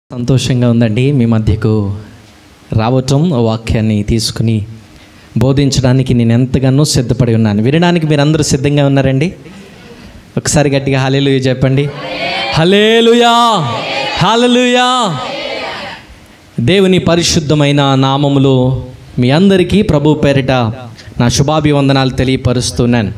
సంతోషంగా ఉందండి మీ మధ్యకు రావటం ఆ వాక్యాన్ని తీసుకుని బోధించడానికి నేను ఎంతగానో సిద్ధపడి ఉన్నాను వినడానికి మీరందరూ సిద్ధంగా ఉన్నారండి ఒకసారి గట్టిగా హలేలుయ చెప్పండి హలేలుయా హల్లెలూయా దేవుని పరిశుద్ధమైన నామములో మీ అందరికీ ప్రభు పేరిట నా శుభాభివందనాలు తెలియపరుస్తున్నాను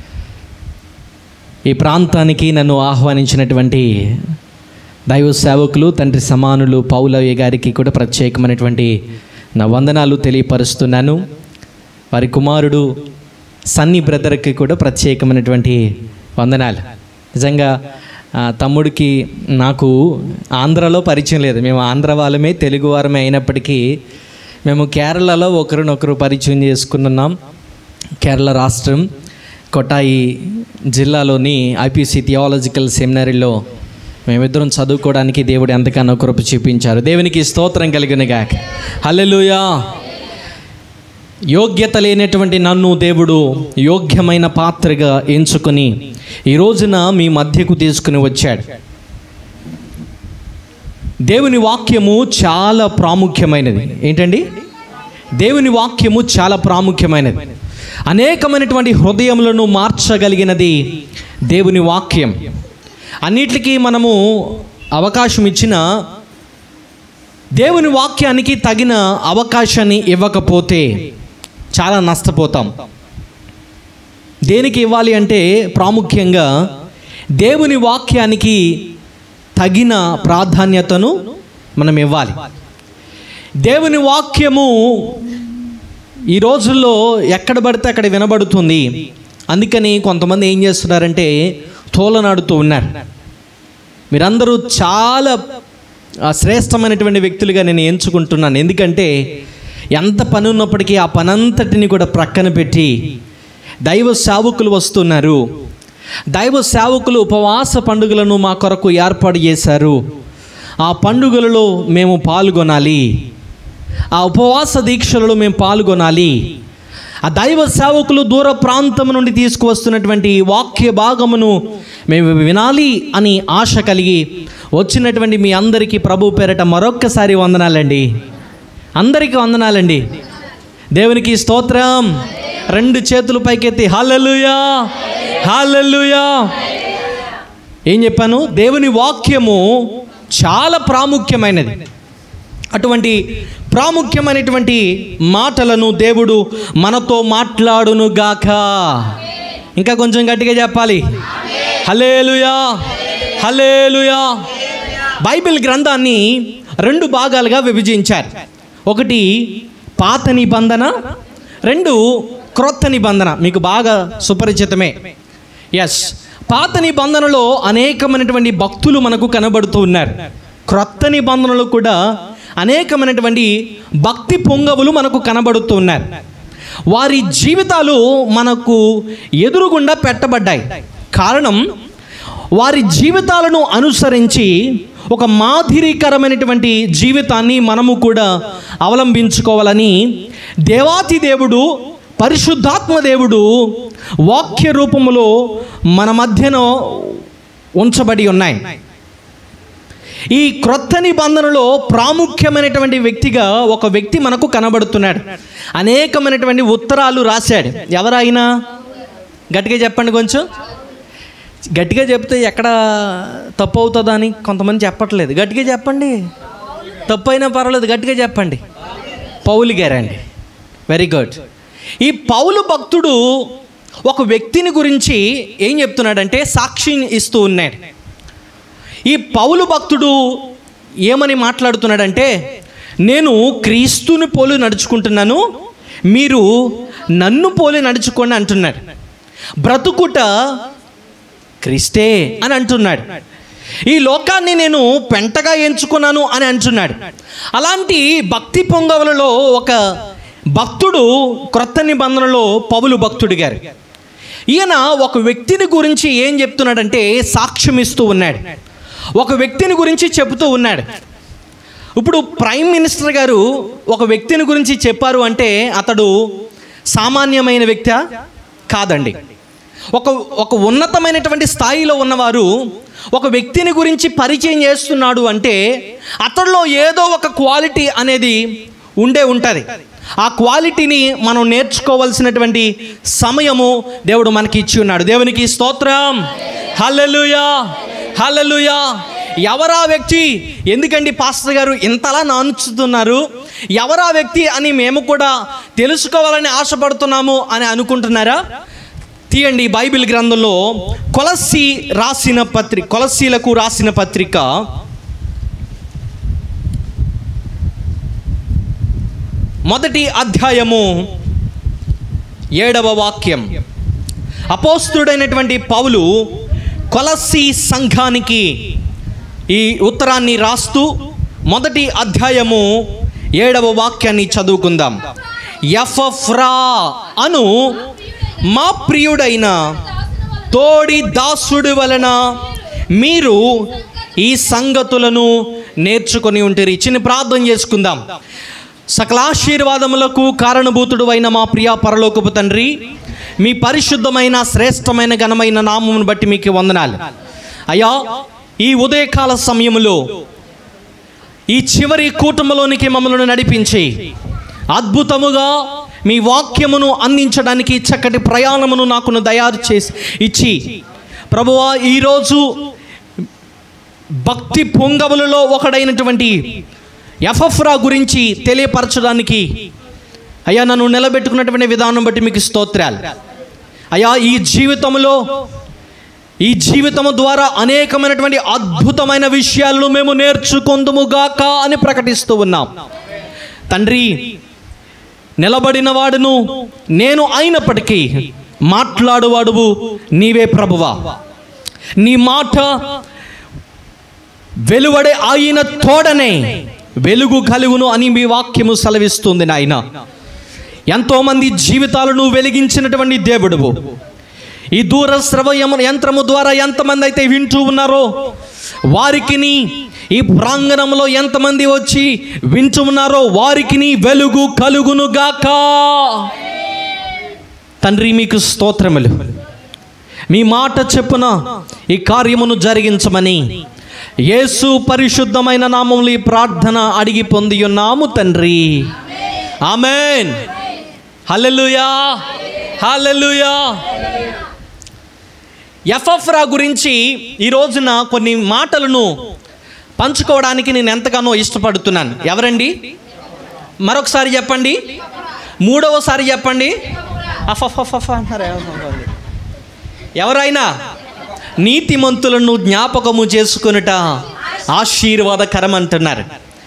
ఈ ప్రాంతానికి నన్ను ఆహ్వానించినటువంటి దైవ సేవకులు తండ్రి సమానులు పౌలయ్య గారికి కూడా ప్రత్యేకమైనటువంటి నా వందనాలు తెలియపరుస్తున్నాను వారి కుమారుడు సన్నీ బ్రదర్కి కూడా ప్రత్యేకమైనటువంటి వందనాలు నిజంగా ఆ, తమ్ముడికి నాకు ఆంధ్రాలో పరిచయం లేదు మేము ఆంధ్ర వాళ్ళమే తెలుగు వారమే అయినప్పటికీ మేము కేరళలో ఒకరినొకరు పరిచయం చేసుకున్నాం కేరళ రాష్ట్రం కొటాయి జిల్లాలోని ఐపీసీ థియాలజికల్ సెమినరీలో మేమిద్దరం చదువుకోవడానికి దేవుడు ఎంతగానో కృప చూపించారు దేవునికి స్తోత్రం కలిగినగా హల్లెలూయా యోగ్యత లేనటువంటి నన్ను దేవుడు యోగ్యమైన పాత్రగా ఎంచుకొని ఈ రోజున మీ మధ్యకు తీసుకుని వచ్చాడు దేవుని వాక్యము చాలా ప్రాముఖ్యమైనది ఏంటండి దేవుని వాక్యము చాలా ప్రాముఖ్యమైనది అనేకమైనటువంటి హృదయములను మార్చగలిగినది దేవుని వాక్యం అన్నిటికీ మనము అవకాశం ఇచ్చిన దేవుని వాక్యానికి తగిన అవకాశాన్ని ఇవ్వకపోతే చాలా నష్టపోతాం దేనికి ఇవ్వాలి అంటే ప్రాముఖ్యంగా దేవుని వాక్యానికి తగిన ప్రాధాన్యతను మనం ఇవ్వాలి దేవుని వాక్యము ఈ రోజుల్లో ఎక్కడ పడితే అక్కడ వినబడుతుంది అందుకని కొంతమంది ఏం చేస్తున్నారంటే తోలనాడుతూ ఉన్నారు మీరందరూ చాలా ఆ, శ్రేష్టమైనటువంటి వ్యక్తులుగా నేను ఎంచుకుంటున్నాను ఎందుకంటే ఎంత పని ఉన్నప్పటికీ ఆ పనంతటిని కూడా ప్రక్కన పెట్టి దైవ సేవకులు వస్తున్నారు దైవ సేవకులు ఉపవాస పండుగలను మా కొరకు ఏర్పాటు చేశారు ఆ పండుగలలో మేము పాల్గొనాలి ఆ ఉపవాస దీక్షలలో మేము పాల్గొనాలి ఆ దైవ సేవకులు దూర ప్రాంతం నుండి తీసుకువస్తున్నటువంటి వాక్య భాగమును మేము వినాలి అని ఆశ కలిగి వచ్చినటువంటి మీ అందరికీ ప్రభు పేరట మరొక్కసారి వందనాలండి అందరికీ వందనాలండి దేవునికి స్తోత్రం రెండు చేతులు పైకెత్తి హాలలుయా హాలలుయా ఏం చెప్పాను దేవుని వాక్యము చాలా ప్రాముఖ్యమైనది అటువంటి ప్రాముఖ్యమైనటువంటి మాటలను దేవుడు మనతో మాట్లాడును గాక ఇంకా కొంచెం గట్టిగా చెప్పాలి హలేలుయా హలేలుయా బైబిల్ గ్రంథాన్ని రెండు భాగాలుగా విభజించారు ఒకటి పాత నిబంధన రెండు క్రొత్త నిబంధన మీకు బాగా సుపరిచితమే ఎస్ పాత నిబంధనలో అనేకమైనటువంటి భక్తులు మనకు కనబడుతూ ఉన్నారు క్రొత్త నిబంధనలు కూడా అనేకమైనటువంటి భక్తి పొంగవులు మనకు కనబడుతూ ఉన్నారు వారి జీవితాలు మనకు ఎదురుగుండా పెట్టబడ్డాయి కారణం వారి జీవితాలను అనుసరించి ఒక మాదిరికరమైనటువంటి జీవితాన్ని మనము కూడా అవలంబించుకోవాలని దేవాతి దేవుడు పరిశుద్ధాత్మ దేవుడు వాక్య రూపములో మన మధ్యన ఉంచబడి ఉన్నాయి ఈ క్రొత్త నిబంధనలో ప్రాముఖ్యమైనటువంటి వ్యక్తిగా ఒక వ్యక్తి మనకు కనబడుతున్నాడు అనేకమైనటువంటి ఉత్తరాలు రాశాడు ఎవరైనా గట్టిగా చెప్పండి కొంచెం గట్టిగా చెప్తే ఎక్కడ తప్పు అవుతుందా అని కొంతమంది చెప్పట్లేదు గట్టిగా చెప్పండి తప్పు అయినా పర్వాలేదు గట్టిగా చెప్పండి పౌలు గారండి వెరీ గుడ్ ఈ పౌలు భక్తుడు ఒక వ్యక్తిని గురించి ఏం చెప్తున్నాడంటే సాక్షి ఇస్తూ ఉన్నాడు ఈ పౌలు భక్తుడు ఏమని మాట్లాడుతున్నాడంటే నేను క్రీస్తుని పోలి నడుచుకుంటున్నాను మీరు నన్ను పోలి నడుచుకోండి అంటున్నాడు బ్రతుకుట క్రీస్తే అని అంటున్నాడు ఈ లోకాన్ని నేను పెంటగా ఎంచుకున్నాను అని అంటున్నాడు అలాంటి భక్తి పొంగవులలో ఒక భక్తుడు క్రొత్త నిబంధనలో పౌలు భక్తుడు గారు ఈయన ఒక వ్యక్తిని గురించి ఏం చెప్తున్నాడంటే సాక్ష్యం ఇస్తూ ఉన్నాడు ఒక వ్యక్తిని గురించి చెబుతూ ఉన్నాడు ఇప్పుడు ప్రైమ్ మినిస్టర్ గారు ఒక వ్యక్తిని గురించి చెప్పారు అంటే అతడు సామాన్యమైన వ్యక్తి కాదండి ఒక ఒక ఉన్నతమైనటువంటి స్థాయిలో ఉన్నవారు ఒక వ్యక్తిని గురించి పరిచయం చేస్తున్నాడు అంటే అతడిలో ఏదో ఒక క్వాలిటీ అనేది ఉండే ఉంటుంది ఆ క్వాలిటీని మనం నేర్చుకోవాల్సినటువంటి సమయము దేవుడు మనకి ఇచ్చి ఉన్నాడు దేవునికి స్తోత్రం హల్లెలూయా హల్లెలూయా ఎవరా వ్యక్తి ఎందుకండి పాస్టర్ గారు ఇంతలా నానుచుతున్నారు ఎవరా వ్యక్తి అని మేము కూడా తెలుసుకోవాలని ఆశపడుతున్నాము అని అనుకుంటున్నారా తీయండి బైబిల్ గ్రంథంలో కొలస్సి రాసిన పత్రిక కొలస్సీలకు రాసిన పత్రిక మొదటి అధ్యాయము ఏడవ వాక్యం అపోస్తుడైనటువంటి పౌలు కొలస్సి సంఘానికి ఈ ఉత్తరాన్ని రాస్తూ మొదటి అధ్యాయము ఏడవ వాక్యాన్ని చదువుకుందాం యఫఫ్రా అను మా ప్రియుడైన తోడి దాసుడి వలన మీరు ఈ సంగతులను నేర్చుకొని ఉంటారు చిన్న ప్రార్థన చేసుకుందాం సకలాశీర్వాదములకు కారణభూతుడు అయిన మా ప్రియా పరలోకపు తండ్రి మీ పరిశుద్ధమైన శ్రేష్టమైన ఘనమైన నామమును బట్టి మీకు వందనాలు అయ్యా ఈ ఉదయకాల సమయంలో ఈ చివరి కూటమిలోనికి మమ్మల్ని నడిపించి అద్భుతముగా మీ వాక్యమును అందించడానికి చక్కటి ప్రయాణమును నాకును తయారు చేసి ఇచ్చి ప్రభువా ఈరోజు భక్తి పొంగవులలో ఒకడైనటువంటి ఎఫఫ్రా గురించి తెలియపరచడానికి అయ్యా నన్ను నిలబెట్టుకున్నటువంటి విధానం బట్టి మీకు స్తోత్రాలు అయ్యా ఈ జీవితంలో ఈ జీవితము ద్వారా అనేకమైనటువంటి అద్భుతమైన విషయాలను మేము నేర్చుకుందుముగాక అని ప్రకటిస్తూ ఉన్నాం తండ్రి నిలబడిన వాడును నేను అయినప్పటికీ మాట్లాడువాడువు నీవే ప్రభువా నీ మాట వెలువడే ఆయన తోడనే వెలుగు కలుగును అని మీ వాక్యము సెలవిస్తుంది నాయన ఎంతోమంది జీవితాలను వెలిగించినటువంటి దేవుడువు ఈ దూర శ్రవ యమ- యంత్రము ద్వారా ఎంతమంది అయితే వింటూ ఉన్నారో వారికిని ఈ ప్రాంగణంలో ఎంతమంది వచ్చి వింటూ ఉన్నారో వారికిని వెలుగు కలుగును గాక తండ్రి మీకు స్తోత్రములు మీ మాట చెప్పున ఈ కార్యమును జరిగించమని యేసు పరిశుద్ధమైన నామములు ఈ ప్రార్థన అడిగి పొంది ఉన్నాము తండ్రి ఆమెన్ హల్లెలూయా హల్లెలూయా ఎఫ్ఎఫ్రా గురించి ఈ రోజున కొన్ని మాటలను పంచుకోవడానికి నేను ఎంతగానో ఇష్టపడుతున్నాను ఎవరండి మరొకసారి చెప్పండి మూడవసారి చెప్పండి అఫఫఫఫ అంటారు ఏమనుకోండి. ఎవరైనా నీతిమంతులను జ్ఞాపకము చేసుకొనుట ఆశీర్వాదకరం అంటున్నారు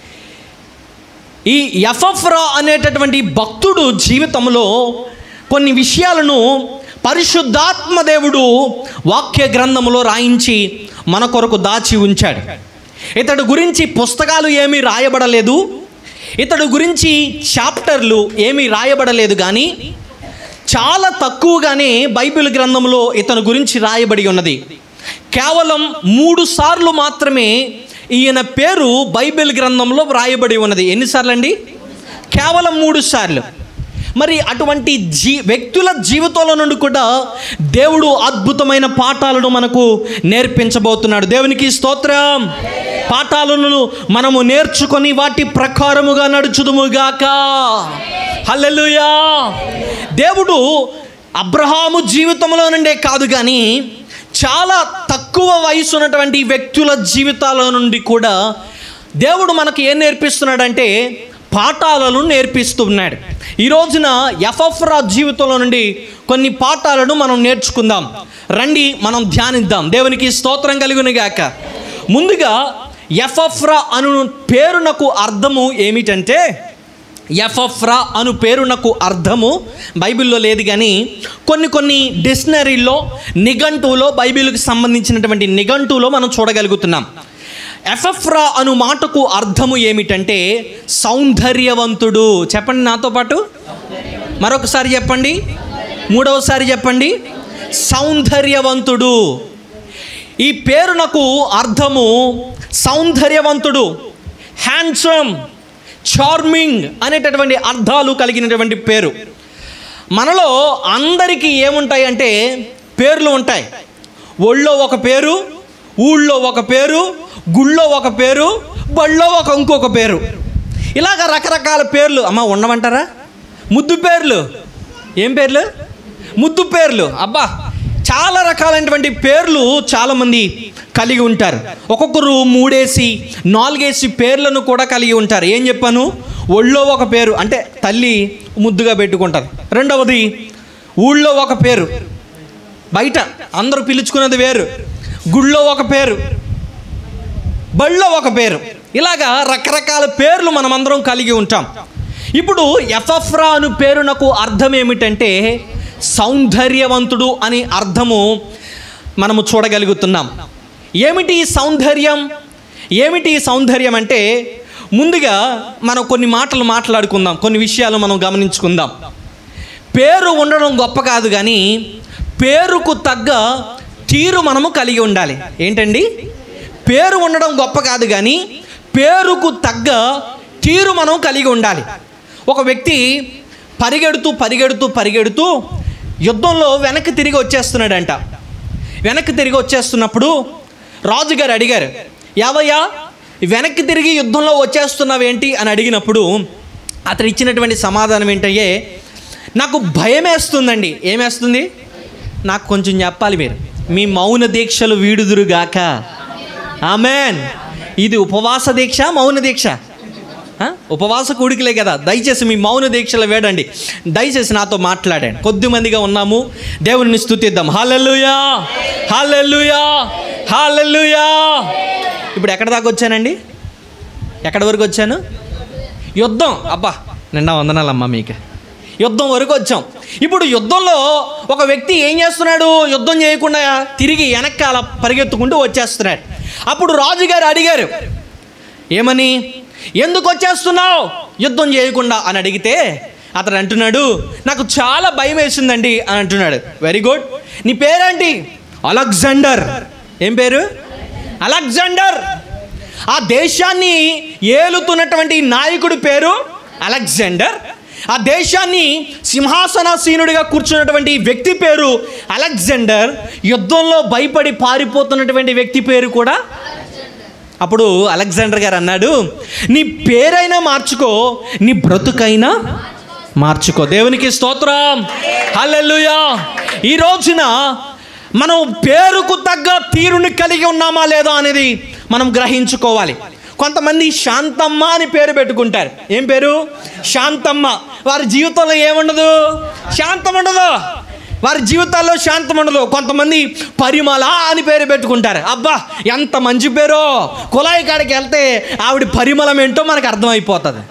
ఈ ఎఫఫ్రా అనేటటువంటి భక్తుడు జీవితంలో కొన్ని విషయాలను పరిశుద్ధాత్మ దేవుడు వాక్య గ్రంథములో రాయించి మన కొరకు దాచి ఉంచాడు ఇతడు గురించి పుస్తకాలు ఏమీ రాయబడలేదు ఇతడు గురించి చాప్టర్లు ఏమీ రాయబడలేదు కానీ చాలా తక్కువగానే బైబిల్ గ్రంథంలో ఇతని గురించి రాయబడి ఉన్నది కేవలం మూడు సార్లు మాత్రమే ఈయన పేరు బైబిల్ గ్రంథంలో వ్రాయబడి ఉన్నది ఎన్నిసార్లు అండి కేవలం మూడు సార్లు మరి అటువంటి జీ వ్యక్తుల జీవితంలో నుండి కూడా దేవుడు అద్భుతమైన పాఠాలను మనకు నేర్పించబోతున్నాడు దేవునికి స్తోత్రం పాఠాలను మనము నేర్చుకొని వాటి ప్రకారముగా నడుచుదుముగాక హల్లెలూయా దేవుడు అబ్రహాము జీవితంలో నుండే కాదు కానీ చాలా తక్కువ వయసు ఉన్నటువంటి వ్యక్తుల జీవితాల నుండి కూడా దేవుడు మనకు ఏం నేర్పిస్తున్నాడంటే పాఠాలను నేర్పిస్తున్నాడు ఈ రోజున ఎఫ్ఎఫ్రా జీవితంలో నుండి కొన్ని పాఠాలను మనం నేర్చుకుందాం రండి మనం ధ్యానిద్దాం దేవునికి స్తోత్రం కలుగును గాక ముందుగా ఎఫ్ఎఫ్రా అను పేరునకు అర్థము ఏమిటంటే ఎఫఫ్రా అను పేరునకు అర్థము బైబిల్లో లేదు కానీ కొన్ని కొన్ని డిక్షనరీలో నిఘంటువులో బైబిల్కి సంబంధించినటువంటి నిఘంటువులో మనం చూడగలుగుతున్నాం ఎఫఫ్రా అను మాటకు అర్థము ఏమిటంటే సౌందర్యవంతుడు చెప్పండి నాతో పాటు మరొకసారి చెప్పండి మూడవసారి చెప్పండి సౌందర్యవంతుడు ఈ పేరునకు అర్థము సౌందర్యవంతుడు హ్యాండ్సమ్ చార్మింగ్ అనేటటువంటి అర్థాలు కలిగినటువంటి పేరు మనలో అందరికీ ఏముంటాయి అంటే పేర్లు ఉంటాయి ఒళ్ళో ఒక పేరు ఊళ్ళో ఒక పేరు గుళ్ళో ఒక పేరు బళ్ళో ఒక ఇంకొక పేరు ఇలాగ రకరకాల పేర్లు అమ్మ ఉండమంటారా ముద్దు పేర్లు ఏం పేర్లు ముద్దు పేర్లు అబ్బా చాలా రకాలైనటువంటి పేర్లు చాలామంది కలిగి ఉంటారు ఒక్కొక్కరు మూడేసి నాలుగేసి పేర్లను కూడా కలిగి ఉంటారు ఏం చెప్పాను ఒళ్ళో ఒక పేరు అంటే తల్లి ముద్దుగా పెట్టుకుంటారు రెండవది ఊళ్ళో ఒక పేరు బయట అందరూ పిలుచుకున్నది వేరు గుళ్ళో ఒక పేరు బళ్ళో ఒక పేరు ఇలాగా రకరకాల పేర్లు మనమందరం కలిగి ఉంటాం ఇప్పుడు ఎఫఫ్రా అను పేరునకు అర్థం ఏమిటంటే సౌందర్యవంతుడు అని అర్థము మనము చూడగలుగుతున్నాం ఏమిటి ఈ సౌందర్యం ఏమిటి ఈ సౌందర్యం అంటే ముందుగా మనం కొన్ని మాటలు మాట్లాడుకుందాం కొన్ని విషయాలు మనం గమనించుకుందాం పేరు ఉండడం గొప్ప కాదు కానీ పేరుకు తగ్గ తీరు మనము కలిగి ఉండాలి ఏంటండి పేరు ఉండడం గొప్ప కాదు కానీ పేరుకు తగ్గ తీరు మనం కలిగి ఉండాలి ఒక వ్యక్తి పరిగెడుతూ పరిగెడుతూ పరిగెడుతూ యుద్ధంలో వెనక్కి తిరిగి వచ్చేస్తున్నాడంట వెనక్కి తిరిగి వచ్చేస్తున్నప్పుడు రాజుగారు అడిగారు యావయ్యా వెనక్కి తిరిగి యుద్ధంలో వచ్చేస్తున్నావేంటి అని అడిగినప్పుడు అతను ఇచ్చినటువంటి సమాధానం ఏంటయ్యే నాకు భయం వేస్తుందండి ఏమేస్తుంది నాకు కొంచెం చెప్పాలి మీరు మీ మౌన దీక్షలు వీడుదురుగాక ఆమెన్ ఇది ఉపవాస దీక్ష మౌన దీక్ష ఆ? ఉపవాస కూడికలే కదా దయచేసి మీ మౌన దీక్షలు వేడండి దయచేసి నాతో మాట్లాడండి కొద్ది మందిగా ఉన్నాము దేవుని స్థుతిద్దాం హాలెల్లుయా హాలెల్లుయా హాలెల్లుయా ఇప్పుడు ఎక్కడ దాకా వచ్చానండి ఎక్కడి వరకు వచ్చాను యుద్ధం అబ్బా నిండా వందనాలమ్మా మీకు యుద్ధం వరకు వచ్చాం ఇప్పుడు యుద్ధంలో ఒక వ్యక్తి ఏం చేస్తున్నాడు యుద్ధం చేయకుండా తిరిగి వెనక్కాల పరిగెత్తుకుంటూ వచ్చేస్తున్నాడు అప్పుడు రాజుగారు అడిగారు ఏమని ఎందుకు వచ్చేస్తున్నావు యుద్ధం చేయకుండా అని అడిగితే అతడు అంటున్నాడు నాకు చాలా భయం వేసిందండి అని అంటున్నాడు వెరీ గుడ్ నీ పేరేంటి అలెగ్జాండర్ ఏం పేరు అలెగ్జాండర్ ఆ దేశాన్ని ఏలుతున్నటువంటి నాయకుడి పేరు అలెగ్జాండర్ ఆ దేశాన్ని సింహాసనాసీనుడిగా కూర్చున్నటువంటి వ్యక్తి పేరు అలెగ్జాండర్ యుద్ధంలో భయపడి పారిపోతున్నటువంటి వ్యక్తి పేరు కూడా అప్పుడు అలెగ్జాండర్ గారు అన్నాడు నీ పేరైనా మార్చుకో నీ బ్రతుకైనా మార్చుకో దేవునికి స్తోత్రం హల్లెలూయా ఈ రోజున మనం పేరుకు తగ్గ తీరుని కలిగి ఉన్నామా లేదా అనేది మనం గ్రహించుకోవాలి కొంతమంది శాంతమ్మ అని పేరు పెట్టుకుంటారు ఏం పేరు శాంతమ్మ వారి జీవితంలో ఏముండదు శాంతం ఉండదు వారి జీవితాల్లో శాంతం ఉండదు కొంతమంది పరిమళ అని పేరు పెట్టుకుంటారు అబ్బా ఎంత మంచి పేరో కుళాయి కాడికి వెళ్తే ఆవిడ పరిమళం ఏంటో మనకు అర్థమైపోతుంది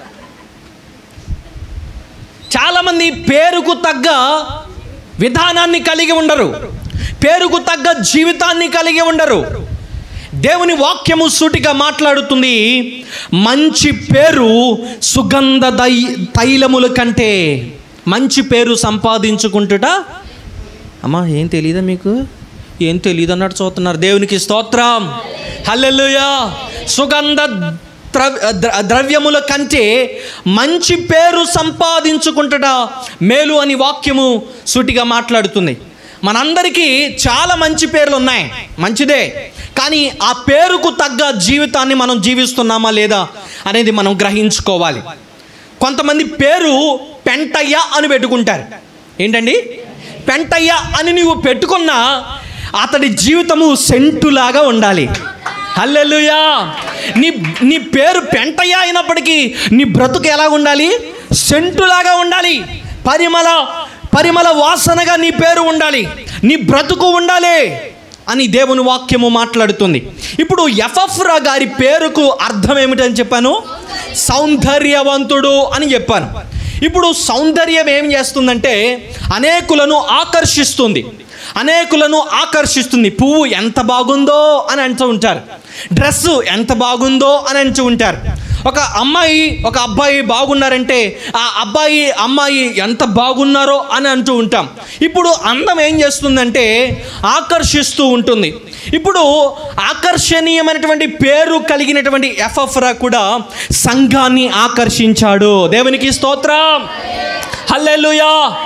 చాలామంది పేరుకు తగ్గ విధానాన్ని కలిగి ఉండరు పేరుకు తగ్గ జీవితాన్ని కలిగి ఉండరు దేవుని వాక్యము సూటిగా మాట్లాడుతుంది మంచి పేరు సుగంధ దై తైలముల కంటే మంచి పేరు సంపాదించుకుంటుట అమ్మా ఏం తెలియదా మీకు ఏం తెలియదు అన్నట్టు చూస్తున్నారు దేవునికి స్తోత్రం హల్లెలూయా సుగంధ ద్రవ్ ద్ర- ద్రవ్యముల కంటే మంచి పేరు సంపాదించుకుంటుట మేలు అని వాక్యము సూటిగా మాట్లాడుతుంది మనందరికీ చాలా మంచి పేర్లు ఉన్నాయి మంచిదే కానీ ఆ పేరుకు తగ్గ జీవితాన్ని మనం జీవిస్తున్నామా లేదా అనేది మనం గ్రహించుకోవాలి కొంతమంది పేరు పెంటయ్య అని పెట్టుకుంటారు ఏంటండి పెంటయ్య అని నువ్వు పెట్టుకున్నా అతడి జీవితము సెంటులాగా ఉండాలి హల్లెలూయా నీ నీ పేరు పెంటయ్య అయినప్పటికీ నీ బ్రతుకు ఎలా ఉండాలి సెంటులాగా ఉండాలి పరిమళ పరిమళ వాసనగా నీ పేరు ఉండాలి నీ బ్రతుకు ఉండాలి అని దేవుని వాక్యము మాట్లాడుతుంది ఇప్పుడు ఎఫఫ్రా గారి పేరుకు అర్థం ఏమిటని చెప్పాను సౌందర్యవంతుడు అని చెప్పాను ఇప్పుడు సౌందర్యం ఏం చేస్తుందంటే అనేకులను ఆకర్షిస్తుంది అనేకులను ఆకర్షిస్తుంది పువ్వు ఎంత బాగుందో అని అంటూ ఉంటారు డ్రెస్సు ఎంత బాగుందో అని అంటూ ఉంటారు ఒక అమ్మాయి ఒక అబ్బాయి బాగున్నారంటే ఆ అబ్బాయి అమ్మాయి ఎంత బాగున్నారో అని అంటూ ఉంటాం ఇప్పుడు అందం ఏం చేస్తుందంటే ఆకర్షిస్తూ ఉంటుంది ఇప్పుడు ఆకర్షణీయమైనటువంటి పేరు కలిగినటువంటి ఎఫ్ఎఫ్రా కూడా సంఘాన్ని ఆకర్షించాడు దేవునికి స్తోత్రం హల్లెలూయా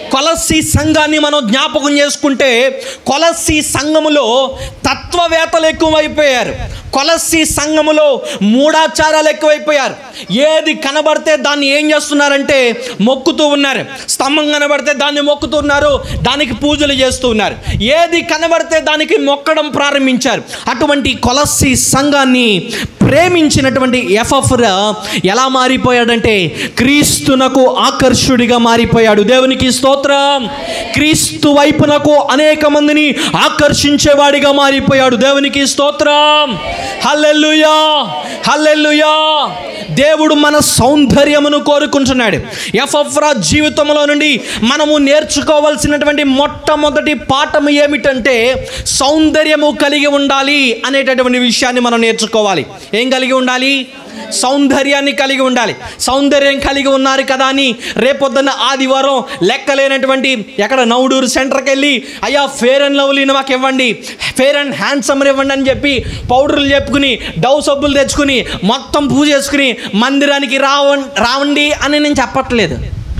కొలస్సి సంఘాన్ని మనం జ్ఞాపకం చేసుకుంటే కొలస్సి సంఘములో తత్వవేత్తలు ఎక్కువైపోయారు కొలస్సి సంఘములో మూఢాచారాలు ఎక్కువైపోయారు ఏది కనబడితే దాన్ని ఏం చేస్తున్నారంటే మొక్కుతూ ఉన్నారు స్తంభం కనబడితే దాన్ని మొక్కుతూ ఉన్నారు దానికి పూజలు చేస్తూ ఉన్నారు ఏది కనబడితే దానికి మొక్కడం ప్రారంభించారు అటువంటి కొలస్సి సంఘాన్ని ప్రేమించినటువంటి ఎఫఫ్రా ఎలా మారిపోయాడంటే క్రీస్తునకు ఆకర్షుడిగా మారిపోయాడు దేవునికి స్తోత్రం క్రీస్తు వైపునకు అనేక మందిని ఆకర్షించేవాడిగా మారిపోయాడు దేవునికి స్తోత్రం హల్లెలూయా హల్లెలూయా దేవుడు మన సౌందర్యమును కోరుకుంటున్నాడు ఎఫ్ఎఫ్రా జీవితంలో నుండి మనము నేర్చుకోవాల్సినటువంటి మొట్టమొదటి పాఠం ఏమిటంటే సౌందర్యము కలిగి ఉండాలి అనేటటువంటి విషయాన్ని మనం నేర్చుకోవాలి ఏం కలిగి ఉండాలి సౌందర్యాన్ని కలిగి ఉండాలి సౌందర్యం కలిగి ఉన్నారు కదా అని రేపొద్దున్న ఆదివారం లెక్కలేనటువంటి ఎక్కడ నౌడూరు సెంటర్కి వెళ్ళి అయ్యా ఫేర్ అండ్ లవ్లీని మాకు ఇవ్వండి ఫేర్ అండ్ హ్యాండ్సమ్ ఇవ్వండి అని చెప్పి పౌడర్లు చెప్పుకుని డవ్ సబ్బులు తెచ్చుకుని మొత్తం పూజ చేసుకుని మందిరానికి రావ రావండి అని నేను చెప్పట్లేదు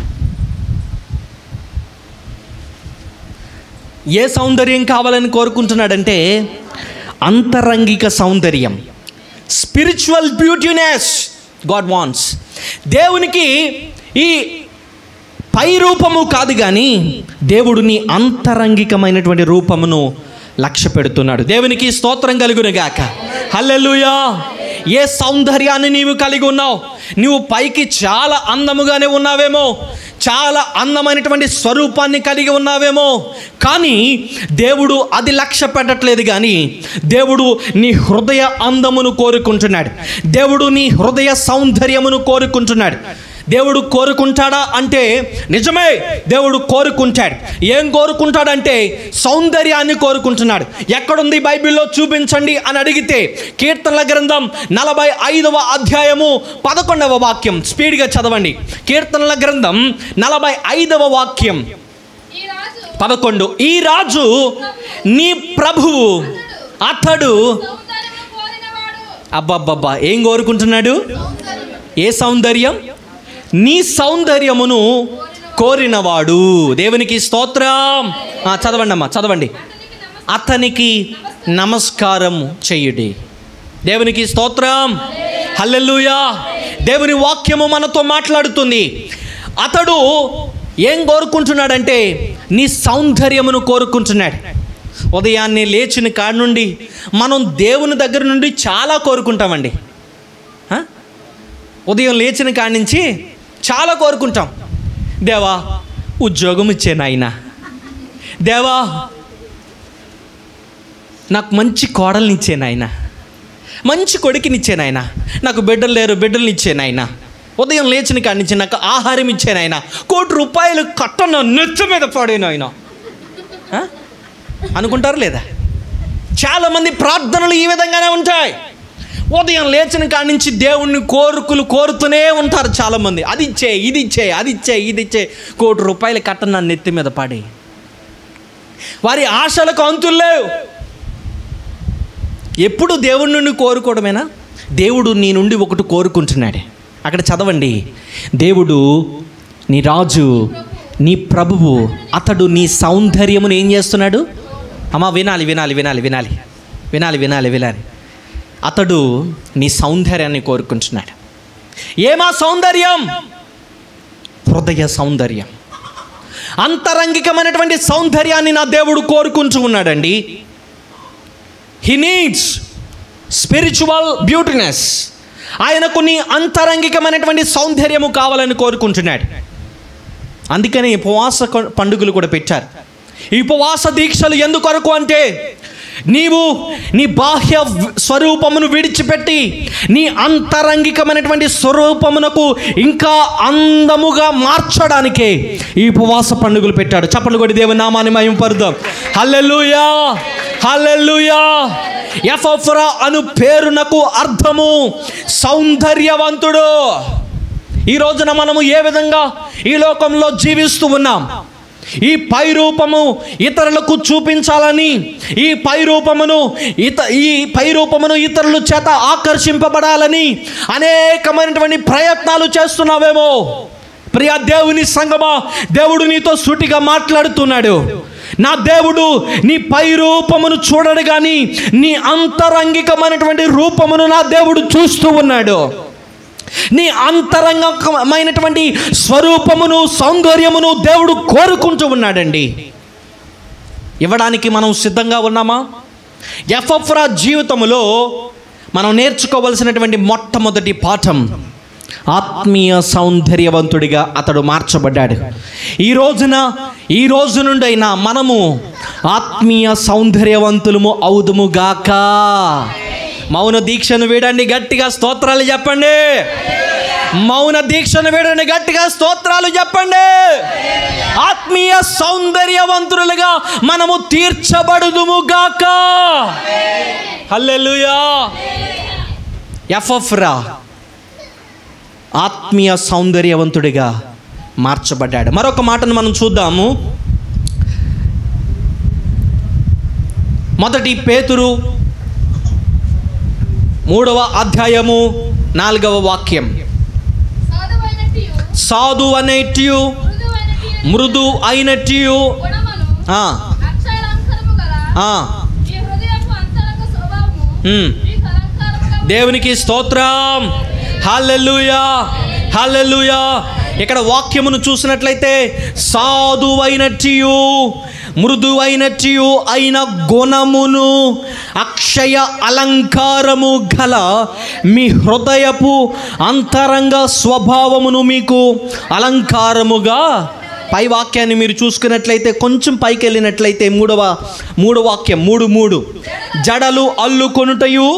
ఏ సౌందర్యం కావాలని కోరుకుంటున్నాడంటే అంతరంగిక సౌందర్యం స్పిరిచువల్ బ్యూటీనెస్ గాడ్ వాన్స్ దేవునికి ఈ పై రూపము కాదు కానీ దేవుడిని అంతరంగికమైనటువంటి రూపమును లక్ష్య పెడుతున్నాడు దేవునికి స్తోత్రం కలుగును గాక హల్లెలూయా ఏ సౌందర్యాన్ని నీవు కలిగి ఉన్నావు నువ్వు పైకి చాలా అందముగానే ఉన్నావేమో చాలా అందమైనటువంటి స్వరూపాన్ని కలిగి ఉన్నావేమో కానీ దేవుడు అది లక్ష్య పెట్టట్లేదు కానీ దేవుడు నీ హృదయ అందమును కోరుకుంటున్నాడు దేవుడు నీ హృదయ సౌందర్యమును కోరుకుంటున్నాడు దేవుడు కోరుకుంటాడా అంటే నిజమే దేవుడు కోరుకుంటాడు ఏం కోరుకుంటాడంటే సౌందర్యాన్ని కోరుకుంటున్నాడు ఎక్కడుంది బైబిల్లో చూపించండి అని అడిగితే కీర్తనల గ్రంథం నలభై ఐదవ అధ్యాయము పదకొండవ వాక్యం స్పీడ్గా చదవండి కీర్తనల గ్రంథం నలభై ఐదవ వాక్యం ఈ రాజు పదకొండు ఈ రాజు నీ ప్రభువు అతడు సౌందర్యము కోరినవాడు అబ్బబ్బబ్బా ఏం కోరుకుంటున్నాడు సౌందర్యం ఏ సౌందర్యం నీ సౌందర్యమును కోరినవాడు దేవునికి స్తోత్రం ఆ, చదవండి అమ్మా చదవండి అతనికి నమస్కారం చెయ్యుడి దేవునికి స్తోత్రం హల్లెలూయా దేవుని వాక్యము మనతో మాట్లాడుతుంది అతడు ఏం కోరుకుంటున్నాడంటే నీ సౌందర్యమును కోరుకుంటున్నాడు ఉదయాన్నే లేచిన కాడ నుండి మనం దేవుని దగ్గర నుండి చాలా కోరుకుంటామండి ఆ? ఉదయం లేచిన కాడి నుంచి చాలా కోరుకుంటాం దేవా ఉద్యోగం ఇచ్చే నాయన దేవా నాకు మంచి కోడల్ని ఇచ్చే నాయన మంచి కొడుకునిచ్చే నాయన నాకు బిడ్డలు లేరు బిడ్డల్ని ఇచ్చే నాయన ఉదయం లేచిన కాడి నుంచి నాకు ఆహారం ఇచ్చే నాయన కోటి రూపాయలు కట్టన నెత్తి మీద పడేను ఆయన ఆ? అనుకుంటారు లేదా చాలామంది ప్రార్థనలు ఈ విధంగానే ఉంటాయి ఉదయం లేచిన కాడి నుంచి దేవుణ్ణి కోరుకులు కోరుతూనే ఉంటారు చాలామంది అది ఇచ్చే ఇది ఇచ్చే అది ఇచ్చే ఇది ఇచ్చే కోటి రూపాయలు కట్ట నా నెత్తి మీద పడి వారి ఆశలకు అంతులు లేవు ఎప్పుడు దేవుడి నుండి కోరుకోవడమేనా దేవుడు నీ నుండి ఒకటి కోరుకుంటున్నాడు అక్కడ చదవండి దేవుడు నీ రాజు నీ ప్రభువు అతడు నీ సౌందర్యమును ఏం చేస్తున్నాడు అమ్మ వినాలి వినాలి వినాలి వినాలి వినాలి వినాలి వినాలి అతడు నీ సౌందర్యాన్ని కోరుకుంటున్నాడు ఏమా సౌందర్యం హృదయ సౌందర్యం అంతరంగికమైనటువంటి సౌందర్యాన్ని నా దేవుడు కోరుకుంటూ ఉన్నాడండి హీ నీడ్స్ స్పిరిచువల్ బ్యూటీనెస్ ఆయనకు నీ అంతరంగికమైనటువంటి సౌందర్యము కావాలని కోరుకుంటున్నాడు అందుకని ఉపవాస కొ- పండుగలు కూడా పెట్టారు ఈ ఉపవాస దీక్షలు ఎందుకొరకు అంటే నీవు నీ బాహ్య వ్- స్వరూపమును విడిచిపెట్టి నీ అంతరంగికమైనటువంటి స్వరూపమునకు ఇంకా అందముగా మార్చడానికే ఈ ఉపవాస పండుగలు పెట్టాడు చప్పట్లు కొడి దేవుని నామాన్ని మయం పరుదాం హల్లెలూయా హల్లెలూయా ఎఫ్రా అను పేరునకు అర్థము సౌందర్యవంతుడు ఈ రోజున మనము ఏ విధంగా ఈ లోకంలో జీవిస్తూ ఉన్నాం ఈ పై రూపము ఇతరులకు చూపించాలని ఈ పై రూపమును ఇత ఈ పై రూపమును ఇతరుల చేత ఆకర్షింపబడాలని అనేకమైనటువంటి ప్రయత్నాలు చేస్తున్నావేమో ప్రియా దేవుని సంగమా దేవుడు నీతో సూటిగా మాట్లాడుతున్నాడు నా దేవుడు నీ పై రూపమును చూడడు కానీ నీ అంతరంగికమైనటువంటి రూపమును నా దేవుడు చూస్తూ ఉన్నాడు నీ అంతరంగమైనటువంటి స్వరూపమును సౌందర్యమును దేవుడు కోరుకుంటూ ఉన్నాడండి ఇవ్వడానికి మనం సిద్ధంగా ఉన్నామా ఎఫ్ఎఫ్రా జీవితంలో మనం నేర్చుకోవలసినటువంటి మొట్టమొదటి పాఠం ఆత్మీయ సౌందర్యవంతుడిగా అతడు మార్చబడ్డాడు ఈ రోజున ఈ రోజు నుండైనా మనము ఆత్మీయ సౌందర్యవంతులము అవుదుము గాక మౌన దీక్షను వీడండి గట్టిగా స్తోత్రాలు చెప్పండి మౌన దీక్షను వీడండి గట్టిగా స్తోత్రాలు చెప్పండి ఆత్మీయ సౌందర్యవంతులుగా మనము తీర్చబడుదుము గాక హల్లెలూయా ఎఫ్ఎఫ్రా ఆత్మీయ సౌందర్యవంతుడిగా మార్చబడ్డాడు మరొక మాటను మనం చూద్దాము మొదటి పేతురు మూడవ అధ్యాయము నాలుగవ వాక్యం సాధువైనట్టియు, సాధు అనేటియు మృదువైనట్టియు, మృదు అయినట్టియు గుణమును, ఆ, అక్షరాలంకరము గల ఆ, ఈ హృదయపు అంతరంగ స్వభావము ఉమ్. మీకు అలంకారముగా దేవునికి స్తోత్రం హల్లెలూయా హల్లెలూయా ఇక్కడ వాక్యమును చూసినట్లయితే సాధువైనట్టియు మృదువైనట్టియు అయిన గుణమును అక్షయ అలంకారము గల మీ హృదయపు అంతరంగ స్వభావమును మీకు అలంకారముగా పై వాక్యాన్ని మీరు చూసుకున్నట్లయితే కొంచెం పైకి వెళ్ళినట్లయితే మూడవ మూడు వాక్యం మూడు మూడు జడలు అల్లుకొనుటయు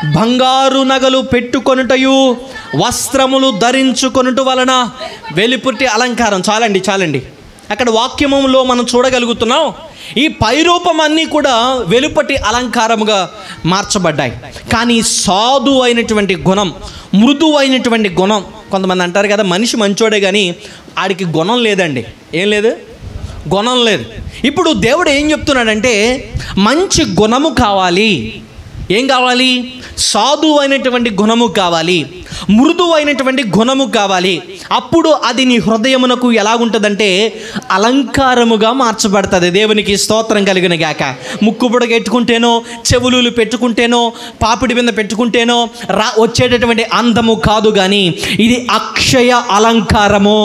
బంగారు నగలు పెట్టుకొనుటయు వస్త్రములు ధరించుకొనుట వలన వెలుపుట్టి అలంకారం చాలండి చాలండి అక్కడ వాక్యములో మనం చూడగలుగుతున్నాం ఈ పైరూపం అన్నీ కూడా వెలుపటి అలంకారముగా మార్చబడ్డాయి కానీ సాధు అయినటువంటి గుణం మృదు అయినటువంటి గుణం కొంతమంది అంటారు కదా మనిషి మంచోడే కానీ ఆడికి గుణం లేదండి ఏం లేదు గుణం లేదు ఇప్పుడు దేవుడు ఏం చెప్తున్నాడంటే మంచి గుణము కావాలి ఏం కావాలి సాధు అయినటువంటి గుణము కావాలి మృదు అయినటువంటి గుణము కావాలి అప్పుడు అది నీ హృదయమునకు ఎలాగుంటుందంటే అలంకారముగా మార్చబడుతుంది దేవునికి స్తోత్రం కలిగిన గాక ముక్కు బుడగెట్టుకుంటేనో చెవులు పెట్టుకుంటేనో పాపిడి మీద పెట్టుకుంటేనో రా వచ్చేటటువంటి అందము కాదు కానీ ఇది అక్షయ అలంకారము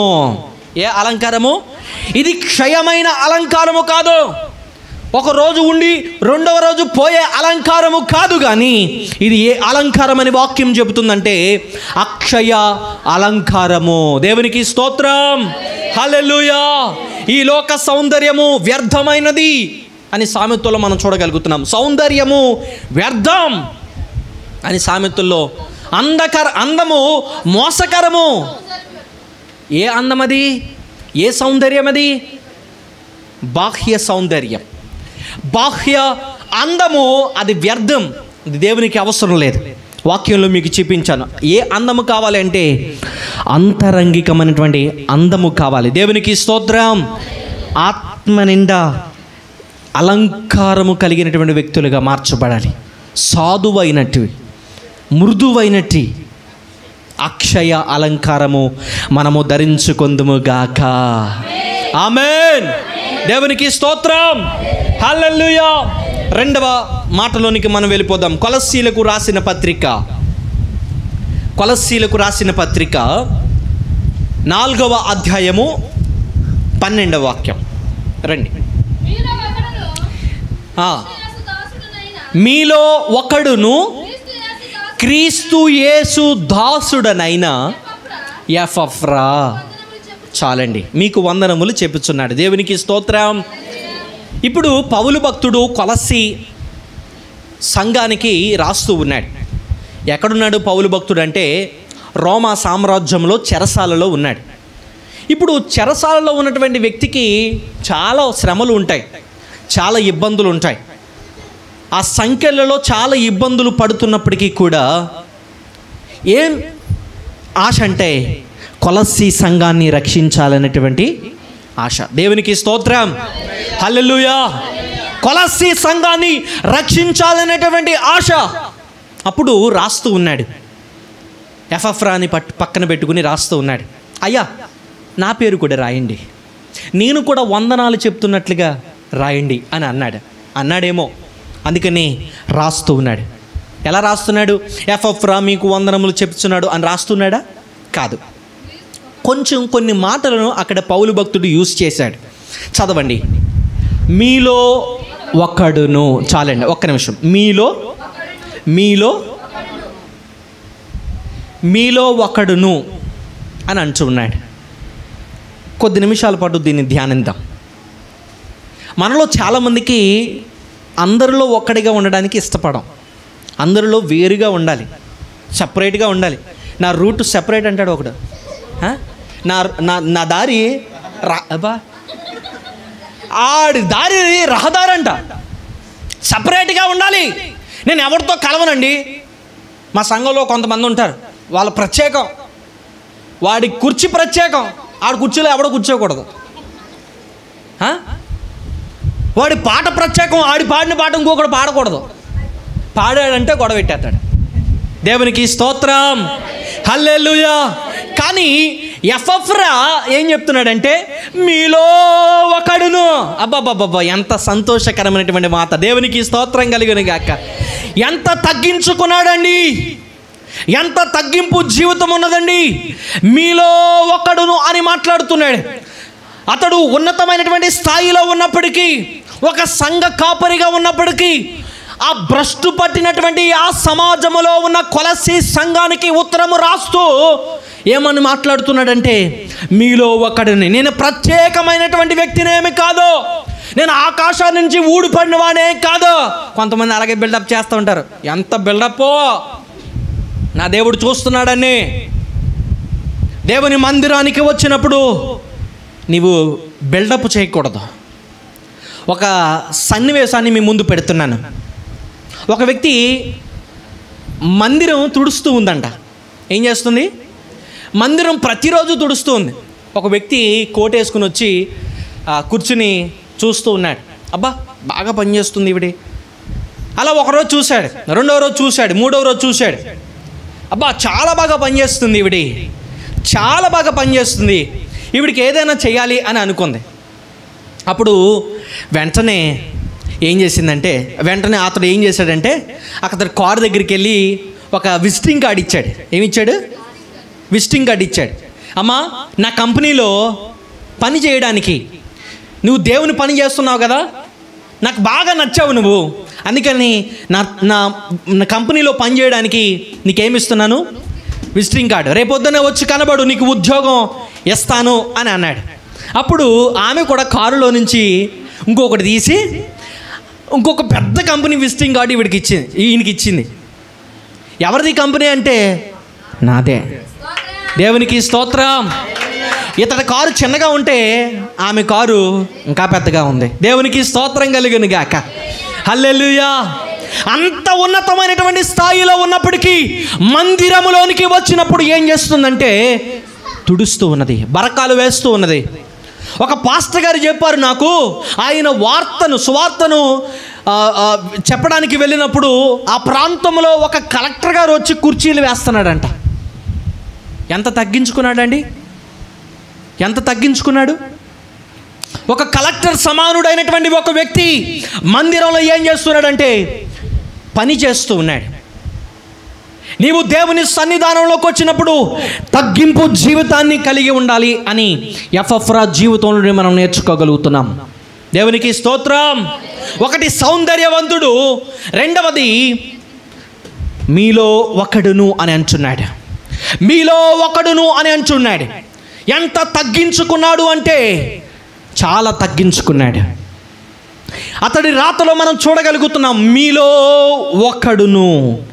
ఏ అలంకారము ఇది క్షయమైన అలంకారము కాదు ఒక రోజు ఉండి రెండవ రోజు పోయే అలంకారము కాదు కానీ ఇది ఏ అలంకారం అని వాక్యం చెబుతుందంటే అక్షయ అలంకారము దేవునికి స్తోత్రం హల్లెలూయా ఈ లోక సౌందర్యము వ్యర్థమైనది అని సామెతల్లో మనం చూడగలుగుతున్నాం సౌందర్యము వ్యర్థం అని సామెతల్లో అందకర అందము మోసకరము ఏ అందమది ఏ సౌందర్యం అది బాహ్య సౌందర్యం బాహ్య అందము అది వ్యర్థం ఇది దేవునికి అవసరం లేదు వాక్యంలో మీకు చూపించాను ఏ అందము కావాలి అంటే అంతరంగికమైనటువంటి అందము కావాలి దేవునికి స్తోత్రం ఆత్మ నిండా అలంకారము కలిగినటువంటి వ్యక్తులుగా మార్చబడాలి సాధువైనటివి మృదువైనటి అక్షయ అలంకారము మనము ధరించుకొందుము గాక ఆమెన్ దేవునికి స్తోత్రం హల్లెలూయా రెండవ మాటలోనికి మనం వెళ్ళిపోదాం కొలస్సీలకు రాసిన పత్రిక కొలస్సీలకు రాసిన పత్రిక నాలుగవ అధ్యాయము పన్నెండవ వాక్యం రండి మీలో ఒకడును ఆ, యేసు దాసుడనైన మీలో ఒకడును క్రీస్తు యేసు క్రీస్తు యేసు దాసుడు దాసుడనైన ఎపఫ్రా ఎఫ్రా వందనములు చెప్పు చాలండి మీకు వందనములు చెప్పుచున్నాడు దేవునికి స్తోత్రం ఇప్పుడు పౌలు భక్తుడు కొలసి సంఘానికి రాస్తూ ఉన్నాడు ఎక్కడున్నాడు పౌలు భక్తుడు అంటే రోమా సామ్రాజ్యంలో చెరసాలలో ఉన్నాడు ఇప్పుడు చెరసాలలో ఉన్నటువంటి వ్యక్తికి చాలా శ్రమలు ఉంటాయి చాలా ఇబ్బందులు ఉంటాయి ఆ సంఖ్యలలో చాలా ఇబ్బందులు పడుతున్నప్పటికీ కూడా ఏం ఆశ అంటే కొలసి సంఘాన్ని రక్షించాలనేటువంటి ఆశ దేవునికి స్తోత్రం హల్లెలూయా కొలసి సంఘాన్ని రక్షించాలనేటువంటి ఆశ అప్పుడు రాస్తూ ఉన్నాడు ఎఫ్ఎఫ్రాని పట్టు పక్కన పెట్టుకుని రాస్తూ ఉన్నాడు అయ్యా నా పేరు కూడా రాయండి నేను కూడా వందనాలు చెప్తున్నట్లుగా రాయండి అని అన్నాడు అన్నాడేమో అందుకని రాస్తూ ఉన్నాడు ఎలా రాస్తున్నాడు ఎఫ్ఎఫ్ రా మీకు వందనములు చెప్తున్నాడు అని రాస్తున్నాడా కాదు కొంచెం కొన్ని మాటలను అక్కడ పౌలు భక్తుడు యూస్ చేశాడు చదవండి మీలో ఒకడును చాలండి ఒక్క నిమిషం మీలో మీలో మీలో ఒకడును అని అంటున్నాడు కొద్ది నిమిషాల పాటు దీన్ని ధ్యానిద్దాం మనలో చాలామందికి అందరిలో ఒక్కడిగా ఉండడానికి ఇష్టపడం అందరిలో వేరుగా ఉండాలి సపరేట్గా ఉండాలి నా రూట్ సెపరేట్ అంటాడు ఒకడు ఆ? నా నా నా దారి రా అబ్బా ఆడి దారి రహదారంట సపరేట్గా ఉండాలి నేను ఎవరితో కలవనండి మా సంఘంలో కొంతమంది ఉంటారు వాళ్ళ ప్రత్యేకం వాడి కుర్చీ ప్రత్యేకం ఆడ కుర్చీలో ఎవడో కూర్చోకూడదు ఆ? వాడి పాట ప్రత్యేకం ఆడి పాడిన పాట ఇంకొకడు పాడకూడదు పాడాడంటే గొడవ పెట్టేస్తాడు దేవునికి స్తోత్రం హల్లెలూయా కానీ ఎఫ్ఎఫ్రా ఏం చెప్తున్నాడంటే మీలో ఒకడును అబ్బాబ్బాబ్బా ఎంత సంతోషకరమైనటువంటి మాట దేవునికి స్తోత్రం కలిగిన గాక ఎంత తగ్గించుకున్నాడండి ఎంత తగ్గింపు జీవితం ఉన్నదండి మీలో ఒకడును అని మాట్లాడుతున్నాడు అతడు ఉన్నతమైనటువంటి స్థాయిలో ఉన్నప్పటికీ ఒక సంఘ కాపరిగా ఉన్నప్పటికీ ఆ భ్రష్టు పట్టినటువంటి ఆ సమాజములో ఉన్న కొలసి సంఘానికి ఉత్తరము రాస్తూ ఏమని మాట్లాడుతున్నాడంటే మీలో ఒకడిని నేను ప్రత్యేకమైనటువంటి వ్యక్తినేమి కాదు నేను ఆకాశం నుంచి ఊడిపడిన వాడే కాదు కొంతమంది అలాగే బిల్డప్ చేస్తూ ఉంటారు ఎంత బిల్డప్పో నా దేవుడు చూస్తున్నాడని దేవుని మందిరానికి వచ్చినప్పుడు నీవు బిల్డప్ చేయకూడదు ఒక సన్నివేశాన్ని మీ ముందు పెడుతున్నాను ఒక వ్యక్తి మందిరం తుడుస్తూ ఉందంట ఏం చేస్తుంది మందిరం ప్రతిరోజు తుడుస్తూ ఉంది ఒక వ్యక్తి కోట్ వేసుకుని వచ్చి ఆ, కూర్చుని చూస్తూ ఉన్నాడు అబ్బా బాగా పనిచేస్తుంది ఇవిడి అలా ఒకరోజు చూశాడు రెండవ రోజు చూశాడు మూడవ రోజు చూశాడు అబ్బా చాలా బాగా పనిచేస్తుంది ఈవిడి చాలా బాగా పనిచేస్తుంది ఈవిడికి ఏదైనా చేయాలి అని అనుకుంది అప్పుడు వెంటనే ఏం చేసిందంటే వెంటనే అతడు ఏం చేశాడంటే అతడు కారు దగ్గరికి వెళ్ళి ఒక విజిటింగ్ కార్డ్ ఇచ్చాడు ఏమి ఇచ్చాడు విజిటింగ్ కార్డ్ ఇచ్చాడు అమ్మా నా కంపెనీలో పని చేయడానికి నువ్వు దేవుని పని చేస్తున్నావు కదా నాకు బాగా నచ్చావు నువ్వు అందుకని నా నా నా కంపెనీలో పని చేయడానికి నీకేమి ఇస్తున్నాను విజిటింగ్ కార్డు రేపొద్దునే వచ్చి కనబడు నీకు ఉద్యోగం ఇస్తాను అని అన్నాడు అప్పుడు ఆమె కూడా కారులో నుంచి ఇంకొకటి తీసి ఇంకొక పెద్ద కంపెనీ విజిటింగ్ కార్డు వీడికి ఇచ్చింది ఈయనకి ఇచ్చింది ఎవరిది కంపెనీ అంటే నాదే దేవునికి స్తోత్రం ఇతడి కారు చిన్నగా ఉంటే ఆమె కారు ఇంకా పెద్దగా ఉంది దేవునికి స్తోత్రం కలిగిన గాక హల్లెలూయా అంత ఉన్నతమైనటువంటి స్థాయిలో ఉన్నప్పటికీ మందిరములోనికి వచ్చినప్పుడు ఏం చేస్తుందంటే తుడుస్తూ ఉన్నది బరకాలు వేస్తూ ఉన్నది ఒక పాస్టర్ గారు చెప్పారు నాకు ఆయన వార్తను సువార్తను ఆ, ఆ, చెప్పడానికి వెళ్ళినప్పుడు ఆ ప్రాంతంలో ఒక కలెక్టర్ గారు వచ్చి కుర్చీలు వేస్తున్నాడంట ఎంత తగ్గించుకున్నాడండి ఎంత తగ్గించుకున్నాడు ఒక కలెక్టర్ సమానుడైనటువంటి ఒక వ్యక్తి మందిరంలో ఏం చేస్తున్నాడంటే పని చేస్తూ ఉన్నాడు నీవు దేవుని సన్నిధానంలోకి వచ్చినప్పుడు తగ్గింపు జీవితాన్ని కలిగి ఉండాలి అని ఎఫ్ఎఫ్రా జీవితంలో మనం నేర్చుకోగలుగుతున్నాం దేవునికి స్తోత్రం ఒకటి సౌందర్యవంతుడు రెండవది మీలో ఒకడును అని అంటున్నాడు మీలో ఒకడును అని అంటున్నాడు ఎంత తగ్గించుకున్నాడు అంటే చాలా తగ్గించుకున్నాడు అతడి రాతలో మనం చూడగలుగుతున్నాం మీలో ఒకడును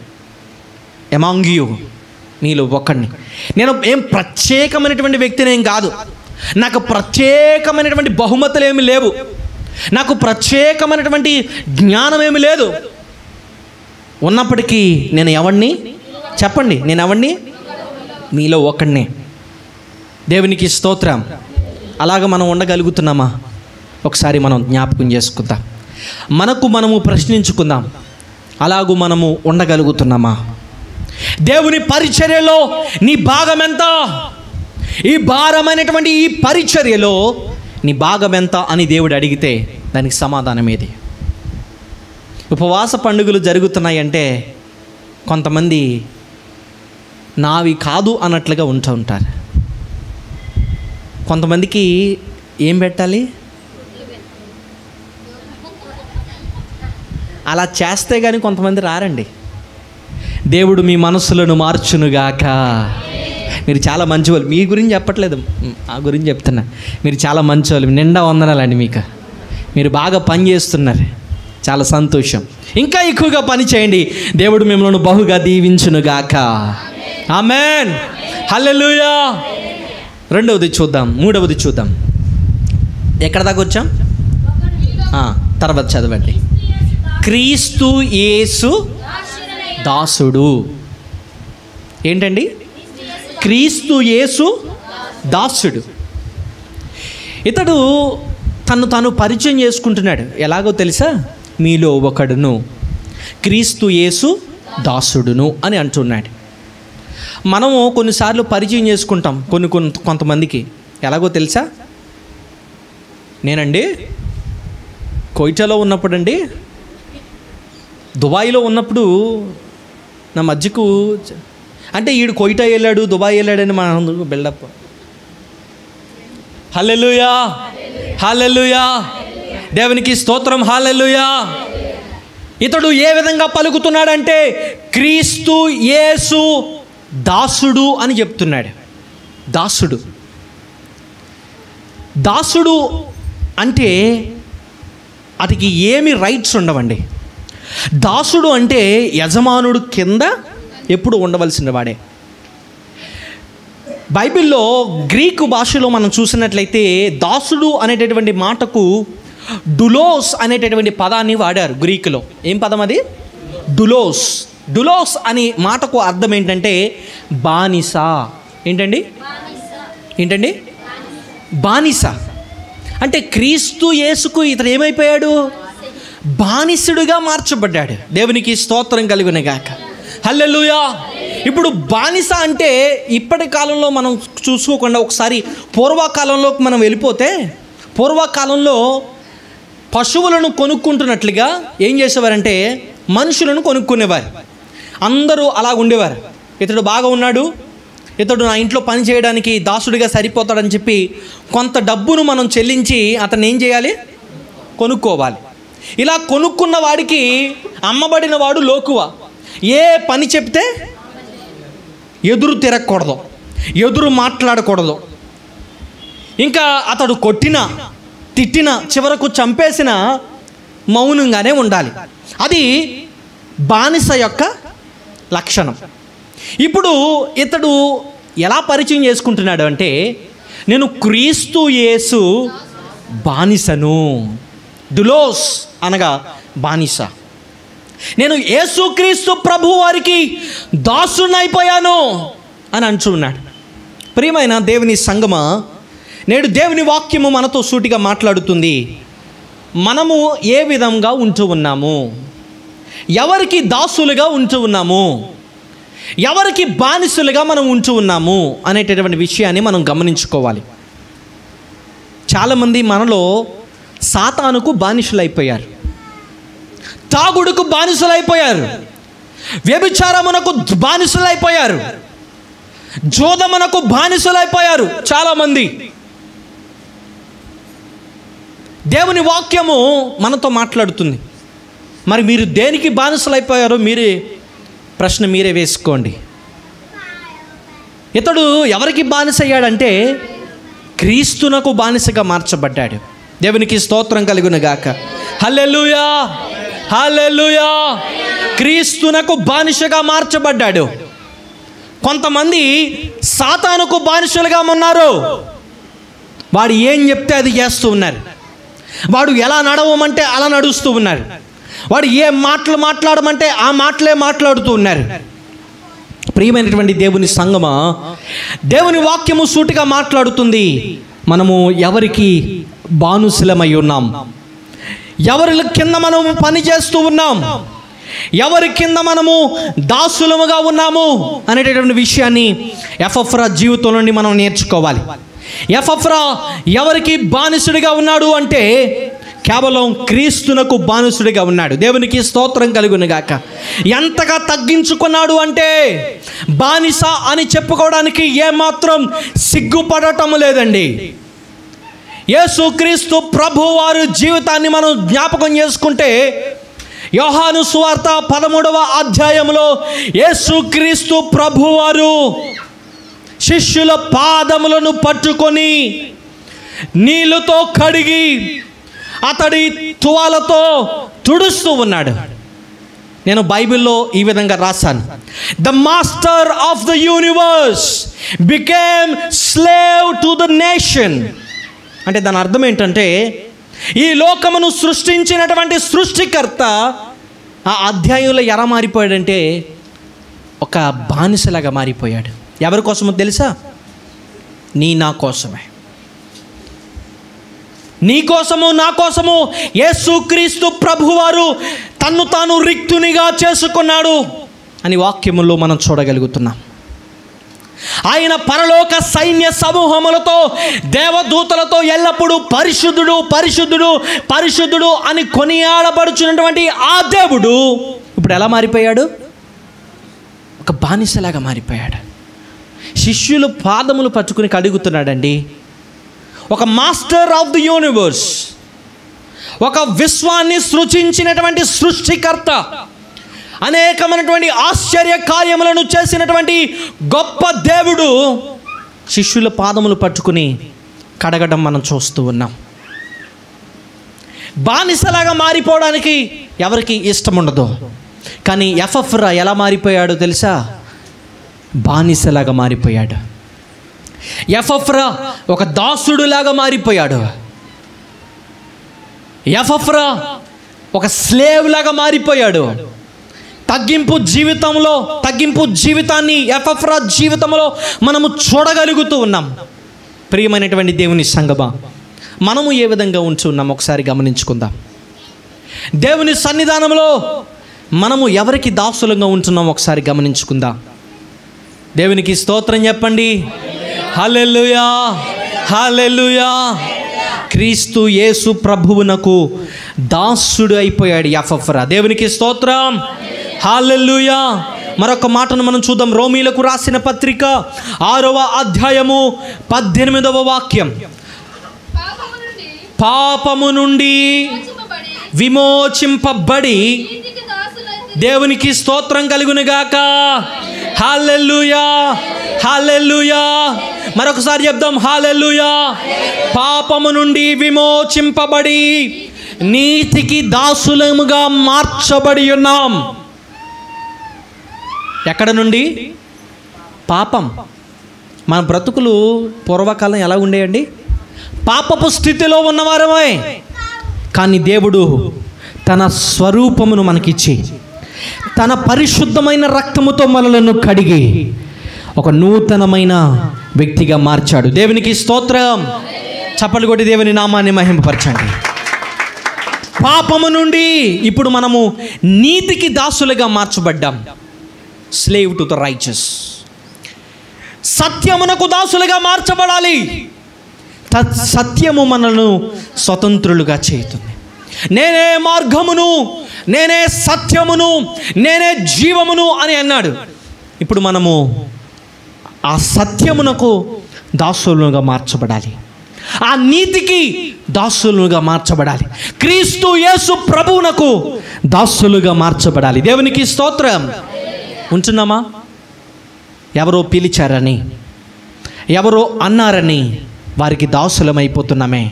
ఎమాంగ్ యూ మీలో ఒకడిని నేను ఏం ప్రత్యేకమైనటువంటి వ్యక్తినేం కాదు నాకు ప్రత్యేకమైనటువంటి బహుమతులు ఏమి లేవు నాకు ప్రత్యేకమైనటువంటి జ్ఞానం ఏమి లేదు ఉన్నప్పటికీ నేను ఎవడిని చెప్పండి నేను ఎవడిని మీలో ఒకడినే దేవునికి స్తోత్రం అలాగ మనం ఉండగలుగుతున్నామా ఒకసారి మనం జ్ఞాపకం చేసుకుందాం మనకు మనము ప్రశ్నించుకుందాం అలాగూ మనము ఉండగలుగుతున్నామా దేవుని పరిచర్యలో నీ భాగం ఎంత ఈ భారమైనటువంటి ఈ పరిచర్యలో నీ భాగం ఎంత అని దేవుడు అడిగితే దానికి సమాధానం ఏది ఉపవాస పండుగలు జరుగుతున్నాయంటే కొంతమంది నావి కాదు అన్నట్లుగా ఉంటూ ఉంటారు కొంతమందికి ఏం పెట్టాలి అలా చేస్తే కానీ కొంతమంది రారండి దేవుడు మీ మనస్సులను మార్చునుగాక మీరు చాలా మంచివాళ్ళు మీ గురించి చెప్పట్లేదు మ్, ఆ గురించి చెప్తున్నా మీరు చాలా మంచివాళ్ళు నిండా వందనాలండి మీకు మీరు బాగా పని చేస్తున్నారు చాలా సంతోషం ఇంకా ఎక్కువగా పని చేయండి దేవుడు మిమ్మల్ని బహుగా దీవించునుగాక ఆమెన్ హల్లెలూయా రెండవది చూద్దాం మూడవది చూద్దాం ఎక్కడ దాకా వచ్చాం ఆ, తర్వాత చదవండి క్రీస్తు యేసు దాసుడు ఏంటండి క్రీస్తు యేసు దాసుడు ఇతడు తను తాను పరిచయం చేసుకుంటున్నాడు ఎలాగో తెలుసా మీలో ఒకడును క్రీస్తు యేసు దాసుడును అని అంటున్నాడు మనము కొన్నిసార్లు పరిచయం చేసుకుంటాం కొన్ని కొన్ని కొంతమందికి ఎలాగో తెలుసా నేనండి కోయిటాలో ఉన్నప్పుడండి దుబాయ్లో ఉన్నప్పుడు నా మధ్యకు చ- అంటే ఈడు కోయిటా వెళ్ళాడు దుబాయ్ వెళ్ళాడని మన అందరూ బిల్డప్ హల్లెలూయా హల్లెలూయా దేవునికి స్తోత్రం హల్లెలూయా ఇతడు ఏ విధంగా పలుకుతున్నాడంటే క్రీస్తు యేసు దాసుడు అని చెప్తున్నాడు దాసుడు దాసుడు అంటే అతనికి ఏమి రైట్స్ ఉండవండి దాసుడు అంటే యజమానుడు కింద ఎప్పుడు ఉండవలసిన వాడే బైబిల్లో గ్రీకు భాషలో మనం చూసినట్లయితే దాసుడు అనేటటువంటి మాటకు డులోస్ అనేటటువంటి పదాన్ని వాడారు గ్రీకులో ఏం పదం అది డులోస్ డులోస్ అనే మాటకు అర్థం ఏంటంటే బానిస ఏంటండి ఏంటండి బానిస అంటే క్రీస్తు యేసుకు ఇతను ఏమైపోయాడు బానిసుడుగా మార్చబడ్డాడు దేవునికి స్తోత్రం కలిగిన గాక హల్లెలూయా ఇప్పుడు బానిస అంటే ఇప్పటి కాలంలో మనం చూసుకోకుండా ఒకసారి పూర్వకాలంలోకి మనం వెళ్ళిపోతే పూర్వకాలంలో పశువులను కొనుక్కుంటున్నట్లుగా ఏం చేసేవారంటే మనుషులను కొనుక్కునేవారు అందరూ అలా ఉండేవారు ఇతడు బాగా ఉన్నాడు ఇతడు నా ఇంట్లో పని చేయడానికి దాసుడిగా సరిపోతాడని చెప్పి కొంత డబ్బును మనం చెల్లించి అతను ఏం చేయాలి కొనుక్కోవాలి ఇలా కొనుక్కున్న వాడికి అమ్మబడిన వాడు లోకువ ఏ పని చెప్తే ఎదురు తిరగకూడదు ఎదురు మాట్లాడకూడదు ఇంకా అతడు కొట్టిన తిట్టిన చివరకు చంపేసిన మౌనంగానే ఉండాలి అది బానిస యొక్క లక్షణం ఇప్పుడు ఇతడు ఎలా పరిచయం చేసుకుంటున్నాడు అంటే నేను క్రీస్తు యేసు బానిసను దులోస్ అనగా బానిస నేను యేసుక్రీస్తు ప్రభు వారికి దాసునైపోయాను అని అంటున్నాడు ప్రియమైన దేవుని సంగమ నేడు దేవుని వాక్యము మనతో సూటిగా మాట్లాడుతుంది మనము ఏ విధంగా ఉంటూ ఉన్నాము ఎవరికి దాసులుగా ఉంటూ ఉన్నాము ఎవరికి బానిసలుగా మనం ఉంటూ ఉన్నాము అనేటటువంటి విషయాన్ని మనం గమనించుకోవాలి చాలామంది మనలో సాతానుకు బానిసలైపోయారు తాగుడుకు బానిసలైపోయారు వ్యభిచారమునకు బానిసలైపోయారు జోదమునకు బానిసలైపోయారు చాలామంది దేవుని వాక్యము మనతో మాట్లాడుతుంది మరి మీరు దేనికి బానిసలైపోయారో మీరే ప్రశ్న మీరే వేసుకోండి ఇతడు ఎవరికి బానిస అయ్యాడంటే క్రీస్తునకు బానిసగా మార్చబడ్డాడు దేవునికి స్తోత్రం కలుగును గాక హల్లెలూయా హల్లెలూయా క్రీస్తునకు బానిసగా మార్చబడ్డాడు కొంతమంది సాతానుకు బానిసలుగా ఉన్నారు వాడు ఏం చెప్తే అది చేస్తూ ఉన్నారు వాడు ఎలా నడవమంటే అలా నడుస్తూ ఉన్నారు వాడు ఏ మాటలు మాట్లాడమంటే ఆ మాటలే మాట్లాడుతూ ఉన్నారు ప్రియమైనటువంటి దేవుని సంగమా దేవుని వాక్యము సూటిగా మాట్లాడుతుంది మనము ఎవరికి బానుసులమై ఉన్నాం ఎవరి కింద మనము పని చేస్తూ ఉన్నాం ఎవరి కింద మనము దాసులముగా ఉన్నాము అనేటటువంటి విషయాన్ని ఎఫ్ఎఫ్రా జీవితం నుండి మనం నేర్చుకోవాలి ఎఫ్ఎఫ్రా ఎవరికి బానిసుడిగా ఉన్నాడు అంటే కేవలం క్రీస్తునకు బానిసుడిగా ఉన్నాడు దేవునికి స్తోత్రం కలుగును గాక ఎంతగా తగ్గించుకున్నాడు అంటే బానిస అని చెప్పుకోవడానికి ఏమాత్రం సిగ్గుపడటం లేదండి యేసుక్రీస్తు ప్రభు వారి జీవితాన్ని మనం జ్ఞాపకం చేసుకుంటే యోహాను సువార్త పదమూడవ అధ్యాయంలో యేసుక్రీస్తు ప్రభువారు శిష్యుల పాదములను పట్టుకొని నీళ్ళతో కడిగి అతడి తువాలతో తుడుస్తూ ఉన్నాడు నేను బైబిల్లో ఈ విధంగా రాశాను the master of the universe became slave to the nation అంటే దాని అర్థం ఏంటంటే ఈ లోకమును సృష్టించినటువంటి సృష్టికర్త ఆ అధ్యాయంలో ఎలా మారిపోయాడంటే ఒక బానిసలాగా మారిపోయాడు ఎవరి కోసమో తెలుసా నీ నా కోసమే నీ కోసము నా కోసము యేసుక్రీస్తు ప్రభువారు తన్ను తాను రిక్తునిగా చేసుకున్నాడు అని వాక్యములో మనం చూడగలుగుతున్నాం ఆయన పరలోక సైన్య సమూహములతో దేవదూతలతో ఎల్లప్పుడూ పరిశుద్ధుడు పరిశుద్ధుడు పరిశుద్ధుడు అని కొనియాడబడుచున్నటువంటి ఆ దేవుడు ఇప్పుడు ఎలా మారిపోయాడు ఒక బానిసలాగా మారిపోయాడు శిష్యులు పాదములు పట్టుకుని కడుగుతున్నాడండి ఒక మాస్టర్ ఆఫ్ ది యూనివర్స్ ఒక విశ్వాన్ని సృజించినటువంటి సృష్టికర్త అనేకమైనటువంటి ఆశ్చర్య కార్యములను చేసినటువంటి గొప్ప దేవుడు శిష్యుల పాదములు పట్టుకుని కడగడం మనం చూస్తూ ఉన్నాం బానిసలాగా మారిపోవడానికి ఎవరికి ఇష్టం ఉండదు కానీ ఎఫ్ఎఫ్రా ఎలా మారిపోయాడో తెలుసా బానిసలాగా మారిపోయాడు ఎఫ్ఎఫ్రా ఒక దాసుడులాగా మారిపోయాడు ఎఫ్ఎఫ్రా ఒక స్లేవ్ లాగా మారిపోయాడు తగ్గింపు జీవితంలో తగ్గింపు జీవితాన్ని ఎఫ్ఎఫ్రా జీవితంలో మనము చూడగలుగుతూ ఉన్నాం ప్రియమైనటువంటి దేవుని సంగమా మనము ఏ విధంగా ఉంచి ఉన్నాం ఒకసారి గమనించుకుందాం దేవుని సన్నిధానంలో మనము ఎవరికి దాసులంగా ఉంటున్నాం ఒకసారి గమనించుకుందాం దేవునికి స్తోత్రం చెప్పండి హల్లెలూయా హల్లెలూయా క్రీస్తు యేసు ప్రభువునకు దాసుడు అయిపోయాడు యఫఫరా దేవునికి స్తోత్రం హాలెల్లుయా మరొక మాటను మనం చూద్దాం రోమీలకు రాసిన పత్రిక ఆరవ అధ్యాయము పద్దెనిమిదవ వాక్యం పాపము నుండి పాపము నుండి మోచబడి విమోచింపబడి నీతికి దాసులైన దేవునికి స్తోత్రం కలుగునుగాక హాలెల్లుయా హాలెల్లుయా మరొకసారి చెప్దాం హాలెల్లుయా పాపము నుండి విమోచింపబడి నీతికి దాసులముగా మార్చబడి ఉన్నాం ఎక్కడ నుండి పాపం మన బ్రతుకులు పూర్వకాలం ఎలా ఉండేయండి పాపపు స్థితిలో ఉన్నవారమే కానీ దేవుడు తన స్వరూపమును మనకిచ్చి తన పరిశుద్ధమైన రక్తముతో మనలను కడిగి ఒక నూతనమైన వ్యక్తిగా మార్చాడు దేవునికి స్తోత్రం చప్పలు కొట్టి దేవుని నామాన్ని మహింపరచండి పాపము నుండి ఇప్పుడు మనము నీతికి దాసులుగా మార్చబడ్డాం స్లేవ్ టు ద రైచస్ సత్యమునకు దాసులుగా మార్చబడాలి తత్ సత్యము మనను స్వతంత్రులుగా చేయుతుంది నేనే మార్గమును నేనే సత్యమును నేనే జీవమును అని అన్నాడు ఇప్పుడు మనము ఆ సత్యమునకు దాసులుగా మార్చబడాలి ఆ నీతికి దాసులుగా మార్చబడాలి క్రీస్తు యేసు ప్రభువునకు దాసులుగా మార్చబడాలి దేవునికి స్తోత్రం ఉంటున్నామా ఎవరో పిలిచారని ఎవరో అన్నారని వారికి దాసులమైపోతున్నామే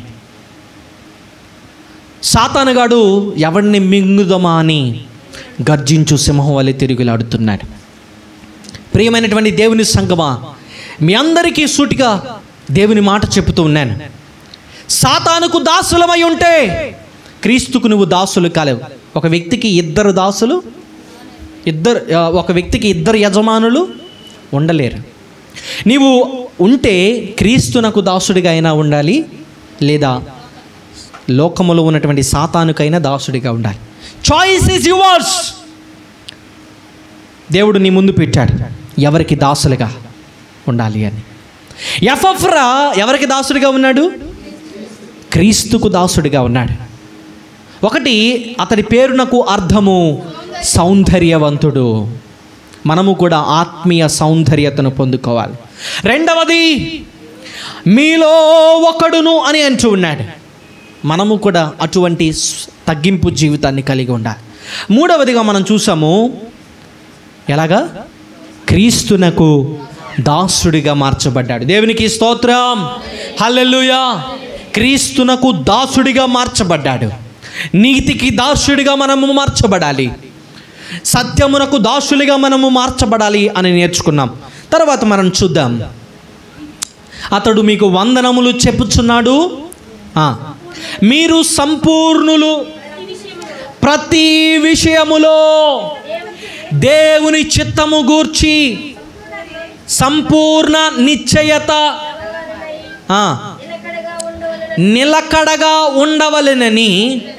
సాతానుగాడు ఎవరిని మింగుదమా అని గర్జించు సింహం వలె తిరుగులాడుతున్నాడు ప్రియమైనటువంటి దేవుని సంగమా మీ అందరికీ సూటిగా దేవుని మాట చెబుతూ ఉన్నాను సాతానుకు దాసులమై ఉంటే క్రీస్తుకు నువ్వు దాసులు కాలేవు ఒక వ్యక్తికి ఇద్దరు దాసులు ఇద్దరు ఆ, ఒక వ్యక్తికి ఇద్దరు యజమానులు ఉండలేరు నీవు ఉంటే క్రీస్తునకు దాసుడిగా అయినా ఉండాలి లేదా లోకములో ఉన్నటువంటి సాతానుకైనా దాసుడిగా ఉండాలి చాయిస్ ఈజ్ యువర్స్ దేవుడు నీ ముందు పెట్టాడు ఎవరికి దాసులుగా ఉండాలి అని ఎఫఫ్రా ఎవరికి దాసుడిగా ఉన్నాడు క్రీస్తుకు దాసుడిగా ఉన్నాడు ఒకటి అతడి పేరునకు అర్థము సౌందర్యవంతుడు మనము కూడా ఆత్మీయ సౌందర్యతను పొందుకోవాలి రెండవది మీలో ఒకడును అని అంటూ ఉన్నాడు మనము కూడా అటువంటి స్- తగ్గింపు జీవితాన్ని కలిగి ఉండాలి మూడవదిగా మనం చూసాము ఎలాగా క్రీస్తునకు దాసుడిగా మార్చబడ్డాడు దేవునికి స్తోత్రం హల్లెలూయా క్రీస్తునకు దాసుడిగా మార్చబడ్డాడు నీతికి దాసుడిగా మనము మార్చబడాలి సత్యమునకు దాసులుగా మనము మార్చబడాలి అని నేర్చుకున్నాం తర్వాత మనం చూద్దాం అతడు మీకు వందనములు చెప్పుచున్నాడు ఆ, మీరు సంపూర్ణులు ప్రతి విషయములో దేవుని చిత్తము గూర్చి సంపూర్ణ నిశ్చయత ఆ, నిలకడగా ఉండవలెనని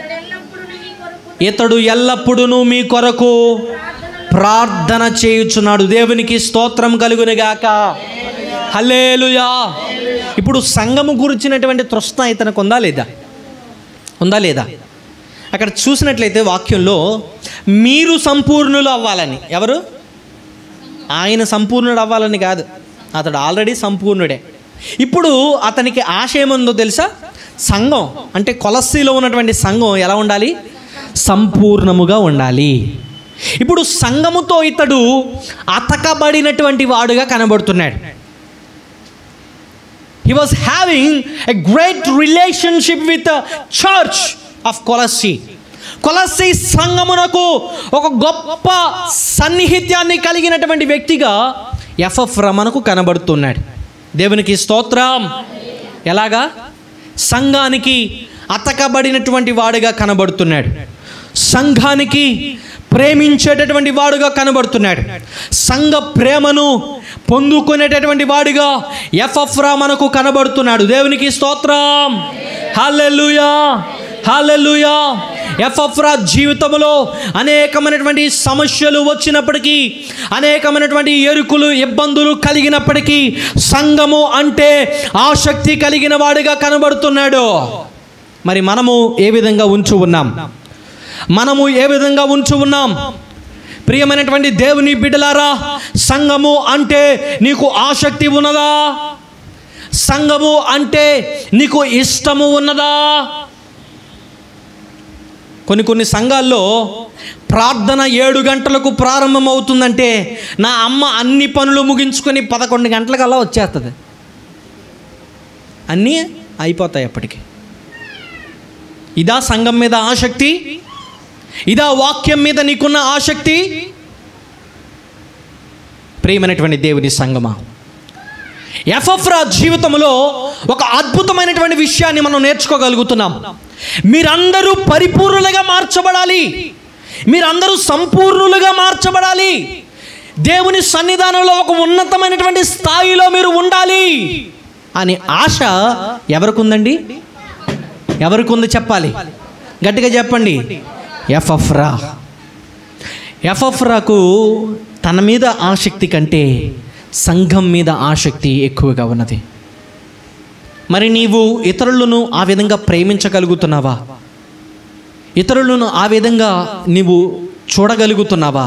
ఇతడు ఎల్లప్పుడూ మీ కొరకు ప్రార్థన చేయుచున్నాడు దేవునికి స్తోత్రం కలుగునుగాక హల్లేలుయా ఇప్పుడు సంఘము గురించినటువంటి తృష్ణ ఇతనికి ఉందా లేదా ఉందా లేదా అక్కడ చూసినట్లయితే వాక్యంలో మీరు సంపూర్ణులు అవ్వాలని ఎవరు ఆయన సంపూర్ణుడు అవ్వాలని కాదు అతడు ఆల్రెడీ సంపూర్ణుడే ఇప్పుడు అతనికి ఆశ ఏముందో తెలుసా సంఘం అంటే కొలస్సీలో ఉన్నటువంటి సంఘం ఎలా ఉండాలి సంపూర్ణముగా ఉండాలి ఇప్పుడు సంఘముతో ఇతడు అతకబడినటువంటి వాడుగా కనబడుతున్నాడు he was having a great relationship with church of Colossae Colossae సంఘమునకు ఒక గొప్ప సన్నిహిత్యాన్ని కలిగినటువంటి వ్యక్తిగా ఎఫ్ఎఫ్ రమణకు కనబడుతున్నాడు దేవునికి స్తోత్రం ఎలాగా సంఘానికి అతకబడినటువంటి వాడుగా కనబడుతున్నాడు సంఘానికి ప్రేమించేటటువంటి వాడుగా కనబడుతున్నాడు సంఘ ప్రేమను పొందుకునేటటువంటి వాడిగా ఎఫ్ఎఫ్రా మనకు కనబడుతున్నాడు దేవునికి స్తోత్రం హల్లెలూయా హల్లెలూయా ఎఫ్ఎఫ్రా జీవితంలో అనేకమైనటువంటి సమస్యలు వచ్చినప్పటికీ అనేకమైనటువంటి ఎరుకులు ఇబ్బందులు కలిగినప్పటికీ సంఘము అంటే ఆసక్తి కలిగిన వాడిగా కనబడుతున్నాడు మరి మనము ఏ విధంగా ఉంచు ఉన్నాం మనము ఏ విధంగా ఉంచు ఉన్నాం ప్రియమైనటువంటి దేవుని బిడ్డలారా సంఘము అంటే నీకు ఆసక్తి ఉన్నదా సంఘము అంటే నీకు ఇష్టము ఉన్నదా కొన్ని కొన్ని సంఘాల్లో ప్రార్థన ఏడు గంటలకు ప్రారంభమవుతుందంటే నా అమ్మ అన్ని పనులు ముగించుకొని పదకొండు గంటలకల్లా వచ్చేస్తుంది అన్నీ అయిపోతాయి అప్పటికి ఇదా సంఘం మీద ఆసక్తి ఇదా వాక్యం మీద నీకున్న ఆసక్తి ప్రియమైనటువంటి దేవుని సంగమా ఎఫ్ఎఫ్రా జీవితంలో ఒక అద్భుతమైనటువంటి విషయాన్ని మనం నేర్చుకోగలుగుతున్నాం మీరందరూ పరిపూర్ణులుగా మార్చబడాలి మీరందరూ సంపూర్ణులుగా మార్చబడాలి దేవుని సన్నిధానంలో ఒక ఉన్నతమైనటువంటి స్థాయిలో మీరు ఉండాలి అని ఆశ ఎవరికి ఉందండి ఎవరికి ఉంది చెప్పాలి గట్టిగా చెప్పండి ఎఫ్ఎఫ్రా ఎఫ్ఎఫ్రాకు తన మీద ఆసక్తి కంటే సంఘం మీద ఆసక్తి ఎక్కువగా ఉన్నది మరి నీవు ఇతరులను ఆ విధంగా ప్రేమించగలుగుతున్నావా ఇతరులను ఆ విధంగా నీవు చూడగలుగుతున్నావా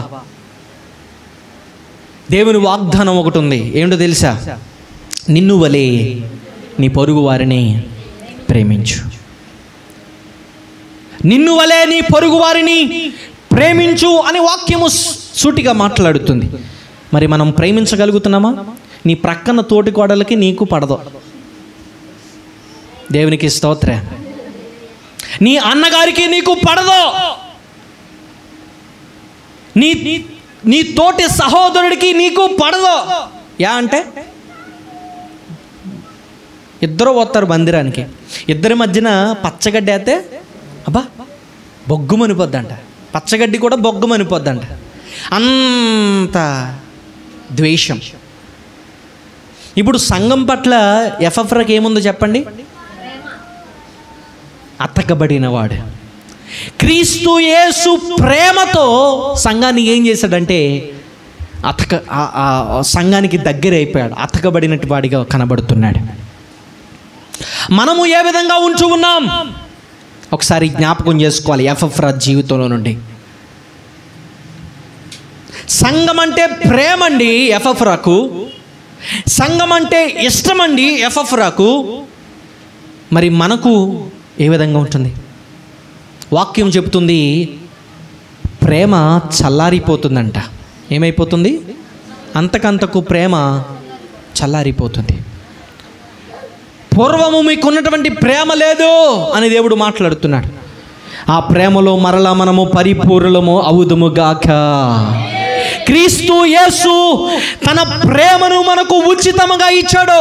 దేవుని వాగ్దానం ఒకటి ఉంది ఏమిటో తెలుసా నిన్ను వలే నీ పొరుగు వారిని ప్రేమించు నిన్ను వలే నీ పొరుగు వారిని ప్రేమించు అని వాక్యము సూటిగా మాట్లాడుతుంది మరి మనం ప్రేమించగలుగుతున్నామా నీ ప్రక్కన తోటి కోడలకి నీకు పడదు దేవునికి స్తోత్ర నీ అన్నగారికి నీకు పడదు నీ నీ తోటి సహోదరుడికి నీకు పడదు యా అంటే ఇద్దరు వస్తారు మందిరానికి ఇద్దరి మధ్యన పచ్చగడ్డి అయితే అబ్బా బొగ్గుమనిపోద్దంట పచ్చగడ్డి కూడా బొగ్గుమనిపోద్దంట అంత ద్వేషం ఇప్పుడు సంఘం పట్ల ఎఫ్ఎఫ్రకి ఏముందో చెప్పండి అతకబడినవాడు క్రీస్తు యేసు ప్రేమతో సంఘాన్ని ఏం చేశాడంటే అతక ఆ- ఆ సంఘానికి దగ్గర అయిపోయాడు అతకబడినట్టు వాడిగా కనబడుతున్నాడు మనము ఏ విధంగా ఉంచు ఉన్నాం ఒకసారి జ్ఞాపకం చేసుకోవాలి ఎఫ్ఎఫ్రా జీవితంలో నుండి సంఘం అంటే ప్రేమండి ఎఫ్ఎఫ్రాకు సంఘం అంటే ఇష్టమండి ఎఫ్ఎఫ్రాకు మరి మనకు ఏ విధంగా ఉంటుంది వాక్యం చెబుతుంది ప్రేమ చల్లారిపోతుందంట ఏమైపోతుంది అంతకంతకు ప్రేమ చల్లారిపోతుంది పూర్వము మీకున్నటువంటి ప్రేమ లేదు అని దేవుడు మాట్లాడుతున్నాడు ఆ ప్రేమలో మరలా మనము పరిపూర్ణము అవుదుము గాక క్రీస్తు యేసు తన ప్రేమను మనకు ఉచితముగా ఇచ్చాడు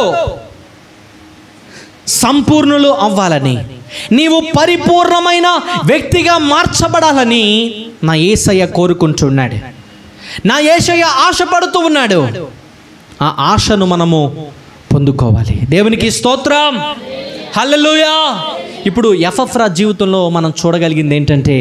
సంపూర్ణులు అవ్వాలని నీవు పరిపూర్ణమైన వ్యక్తిగా మార్చబడాలని నా ఏసయ్య కోరుకుంటున్నాడు నా ఏసయ్య ఆశపడుతూ ఉన్నాడు ఆ ఆశను మనము పొందుకోవాలి దేవునికి స్తోత్రం హల్లెలూయా ఇప్పుడు ఎఫ్ఎఫ్రా జీవితంలో మనం చూడగలిగింది ఏంటంటే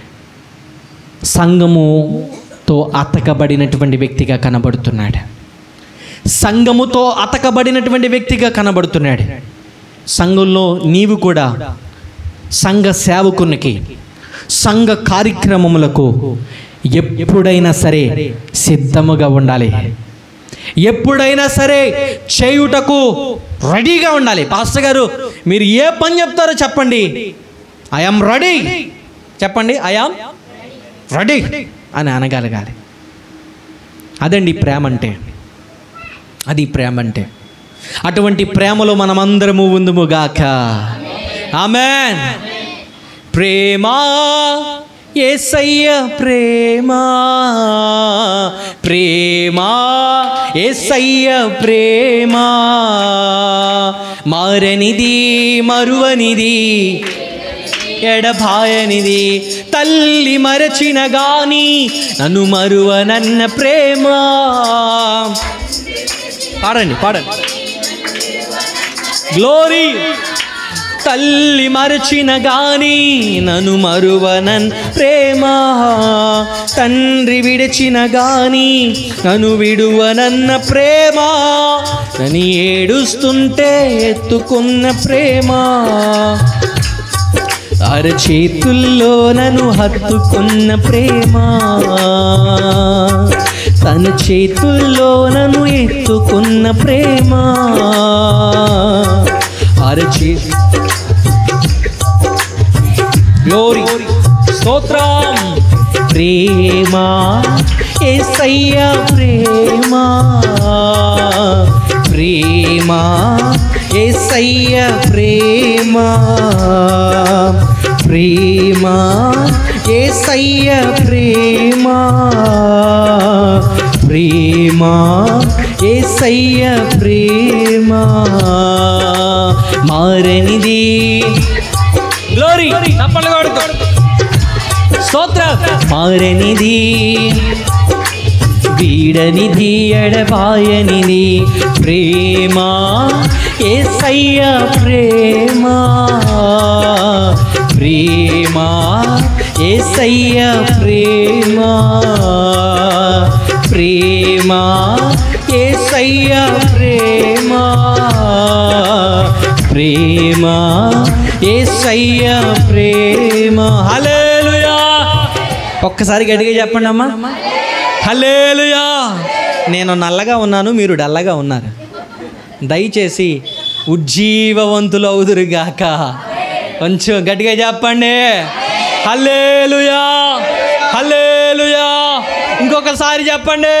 సంఘముతో అతకబడినటువంటి వ్యక్తిగా కనబడుతున్నాడు సంఘముతో అతకబడినటువంటి వ్యక్తిగా కనబడుతున్నాడు సంఘంలో నీవు కూడా సంఘ సేవకునికి సంఘ కార్యక్రమములకు ఎప్పుడైనా సరే సిద్ధముగా ఉండాలి ఎప్పుడైనా సరే చేయుటకు రెడీగా ఉండాలి పాస్టర్ గారు మీరు ఏ పని చెప్తారో చెప్పండి ఐఎమ్ రెడీ చెప్పండి ఐఆమ్ రెడీ అని అనగలగాలి అదండి ప్రేమ అంటే అది ప్రేమ అంటే అటువంటి ప్రేమలో మనమందరము ఉందుముగాక ఆమెన్ ప్రేమ ఏసయ్య ప్రేమ ప్రేమ ఏసయ్య ప్రేమ మారనిది మరువనిది ఎడబాయనిది తల్లి మరచిన గాని నన్ను మరువనన్న ప్రేమ పాడండి పాడండి గ్లోరీ తల్లి మరచిన గాని నన్ను మరువనన్ ప్రేమ తండ్రి విడిచిన గాని నన్ను విడువనన్న ప్రేమ నని ఏడుస్తుంటే ఎత్తుకున్న ప్రేమ అరచేతుల్లో నన్ను హత్తుకున్న ప్రేమ తన చేతుల్లో నన్ను ఎత్తుకున్న ప్రేమ అరచే గ్లోరీ స్తోత్రం ప్రేమ ఏసయ్య ప్రేమ ప్రేమ ఏసయ్య ప్రేమ ప్రేమ ఏసయ్య ప్రేమ ప్రేమ ఏసయ్య ప్రేమ మారనిది గ్లోరీ చప్పట్లు కొడుతూ స్తోత్రం మారనిది వీడనిది ఎడబాయనిది ప్రేమ ఏసయ్య ప్రేమ ప్రేమ ఏసయ్య ప్రేమ ప్రేమ ఏసయ్య ప్రేమ ప్రేమ ఏసయ్య ప్రేమ హల్లెలూయా ఒక్కసారి గట్టిగా చెప్పండి అమ్మా హల్లెలూయా నేను నల్లగా ఉన్నాను మీరు డల్లగా ఉన్నారు దయచేసి ఉజ్జీవవంతులు అవుదురుగాక కొంచెం గట్టిగా చెప్పండి హల్లేలుయా హల్లేలుయా ఇంకొకసారి చెప్పండి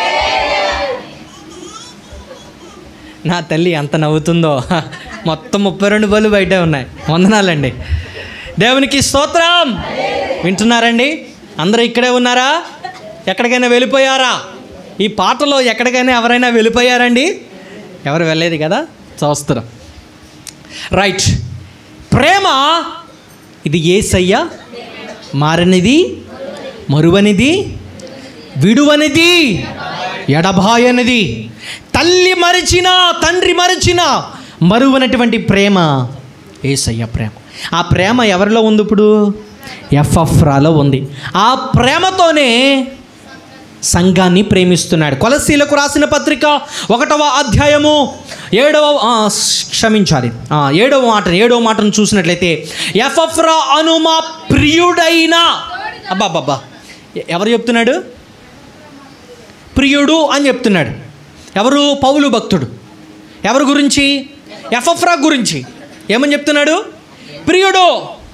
నా తల్లి ఎంత నవ్వుతుందో మొత్తం ముప్పై రెండు బళ్ళు బయట ఉన్నాయి వందనాలండి దేవునికి స్తోత్రం వింటున్నారండి అందరూ ఇక్కడే ఉన్నారా ఎక్కడికైనా వెళ్ళిపోయారా ఈ పాటలో ఎక్కడికైనా ఎవరైనా వెళ్ళిపోయారండి ఎవరు వెళ్ళలేదు కదా చూస్తున్నాం రైట్ ప్రేమ ఇది ఏసయ్య మారనిది మరువనిది విడువనిది ఎడబాయనిది తల్లి మరిచిన తండ్రి మరిచిన మరువనటువంటి ప్రేమ ఏసయ్య ప్రేమ ఆ ప్రేమ ఎవరిలో ఉంది ఇప్పుడు ఎఫ్ఎఫ్రాలో ఉంది ఆ ప్రేమతోనే సంఘాన్ని ప్రేమిస్తున్నాడు కొలసీలకు రాసిన పత్రిక ఒకటవ అధ్యాయము ఏడవ ఆ, క్షమించాలి ఆ, ఏడవ మాట ఏడవ మాటను చూసినట్లయితే ఎఫఫ్రా అను మా ప్రియుడైన అబ్బాబ్బా ఎవరు చెప్తున్నాడు ప్రియుడు అని చెప్తున్నాడు ఎవరు పౌలు భక్తుడు ఎవరి గురించి ఎఫఫ్రా గురించి ఏమని చెప్తున్నాడు ప్రియుడు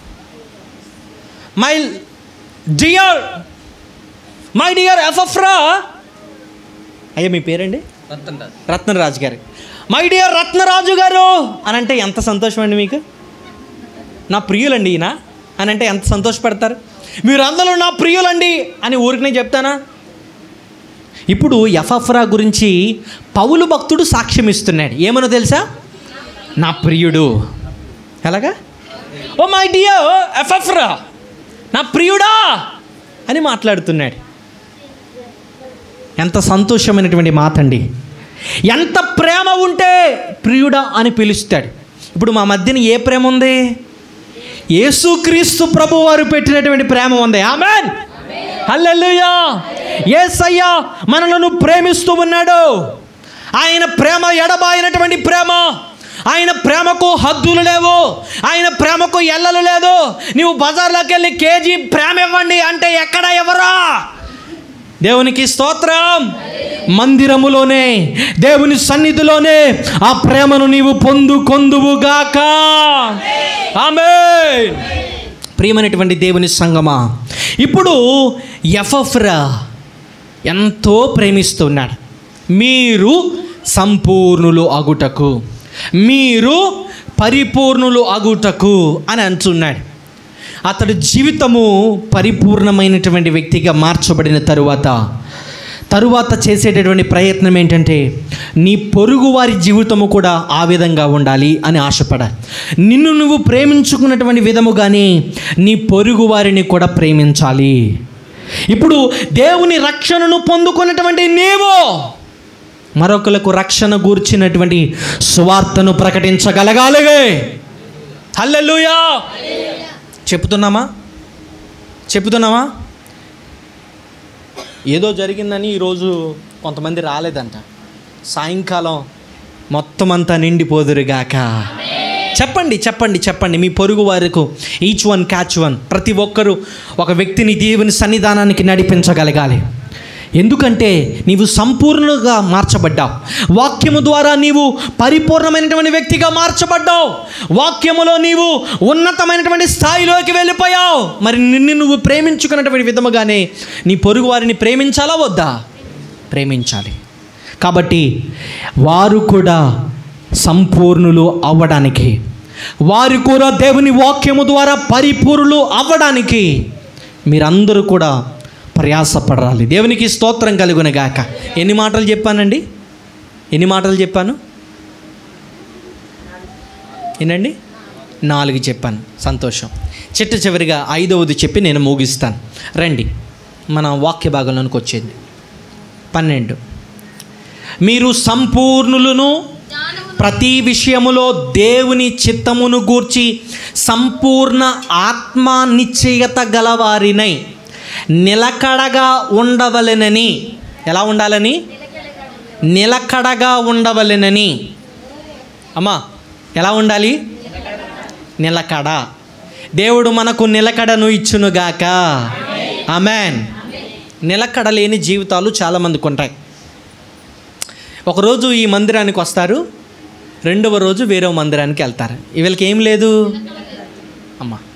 my dear my dear Epaphras అయ్యా మీ పేరండి రత్నరాజు గారు మై డియర్ రత్నరాజు గారు అని అంటే ఎంత సంతోషం అండి మీకు నా ప్రియులండి ఈయన అని అంటే ఎంత సంతోషపడతారు మీరు అందరూ నా ప్రియులండి అని ఊరికనే చెప్తానా ఇప్పుడు ఎఫఫ్రా గురించి పౌలు భక్తుడు సాక్ష్యం ఇస్తున్నాడు ఏమనో తెలుసా నా ప్రియుడు ఎలాగా ఓ మై డియర్ ఎఫఫ్రా నా ప్రియుడా అని మాట్లాడుతున్నాడు ఎంత సంతోషమైనటువంటి మాట అండి ఎంత ప్రేమ ఉంటే ప్రియుడా అని పిలుస్తాడు ఇప్పుడు మా మధ్యన ఏ ప్రేమ ఉంది యేసుక్రీస్తు ప్రభు వారు పెట్టినటువంటి ప్రేమ ఉంది ఆమెన్ హల్లెలూయా యేసయ్యా మనలను ప్రేమిస్తూ ఉన్నాడు ఆయన ప్రేమ ఎడబాయినటువంటి ప్రేమ ఆయన ప్రేమకు హద్దులు లేవు ఆయన ప్రేమకు ఎల్లలు లేదు నీవు బజార్లోకి వెళ్ళి కేజీ ప్రేమ ఇవ్వండి అంటే ఎక్కడ ఎవరా దేవునికి స్తోత్రం మందిరములోనే దేవుని సన్నిధిలోనే ఆ ప్రేమను నీవు పొందుకొందువుగాక ఆమె ప్రియమైనటువంటి దేవుని సంగమా ఇప్పుడు ఎఫఫ్రా ఎంతో ప్రేమిస్తున్నాడు మీరు సంపూర్ణులు అగుటకు మీరు పరిపూర్ణులు అగుటకు అని అంటున్నాడు అతడు జీవితము పరిపూర్ణమైనటువంటి వ్యక్తిగా మార్చబడిన తరువాత తరువాత చేసేటటువంటి ప్రయత్నం ఏంటంటే నీ పొరుగు వారి జీవితము కూడా ఆ విధంగా ఉండాలి అని ఆశపడాలి నిన్ను నువ్వు ప్రేమించుకున్నటువంటి విధముగానే నీ పొరుగు వారిని కూడా ప్రేమించాలి ఇప్పుడు దేవుని రక్షణను పొందుకున్నటువంటి నీవు మరొకలకు రక్షణ గూర్చినటువంటి సువార్తను ప్రకటించగలగాలిగే హల్లెలూయా చెప్తున్నామా చెప్తున్నామా ఏదో జరిగిందని ఈరోజు కొంతమంది రాలేదంట సాయంకాలం మొత్తం అంతా నిండిపోదురుగాక చెప్పండి చెప్పండి చెప్పండి మీ పొరుగు వారికి ఈచ్ వన్ క్యాచ్ వన్ ప్రతి ఒక్కరూ ఒక వ్యక్తిని దేవుని సన్నిధానానికి నడిపించగలగాలి ఎందుకంటే నీవు సంపూర్ణంగా మార్చబడ్డావు వాక్యము ద్వారా నీవు పరిపూర్ణమైనటువంటి వ్యక్తిగా మార్చబడ్డావు వాక్యములో నీవు ఉన్నతమైనటువంటి స్థాయిలోకి వెళ్ళిపోయావు మరి నిన్ను నువ్వు ప్రేమించుకున్నటువంటి విధముగానే నీ పొరుగు వారిని ప్రేమించాలా వద్దా ప్రేమించాలి కాబట్టి వారు కూడా సంపూర్ణులు అవ్వడానికి వారు కూడా దేవుని వాక్యము ద్వారా పరిపూర్ణులు అవ్వడానికి మీరందరూ కూడా ప్రయాసపడాలి దేవునికి స్తోత్రం కలుగును గాక ఎన్ని మాటలు చెప్పానండి ఎన్ని మాటలు చెప్పాను ఏనండి నాలుగు చెప్పాను సంతోషం చిట్ట చివరిగా ఐదవది చెప్పి నేను ముగిస్తాను రండి మన వాక్య భాగంలోనికి వచ్చేది పన్నెండు మీరు సంపూర్ణులను జ్ఞానము ప్రతి విషయములో దేవుని చిత్తమును గూర్చి సంపూర్ణ ఆత్మ నిశ్చయత గలవారినై నిలకడగా ఉండవలెనని ఎలా ఉండాలని నిలకడగా ఉండవలెనని అమ్మా ఎలా ఉండాలి నిలకడ దేవుడు మనకు నిలకడను ఇచ్చునుగాక ఆమెన్ నిలకడ లేని జీవితాలు చాలామందికి ఉంటాయి ఒకరోజు ఈ మందిరానికి వస్తారు రెండవ రోజు వేరే మందిరానికి వెళ్తారు వీళ్ళకి ఏం లేదు అమ్మ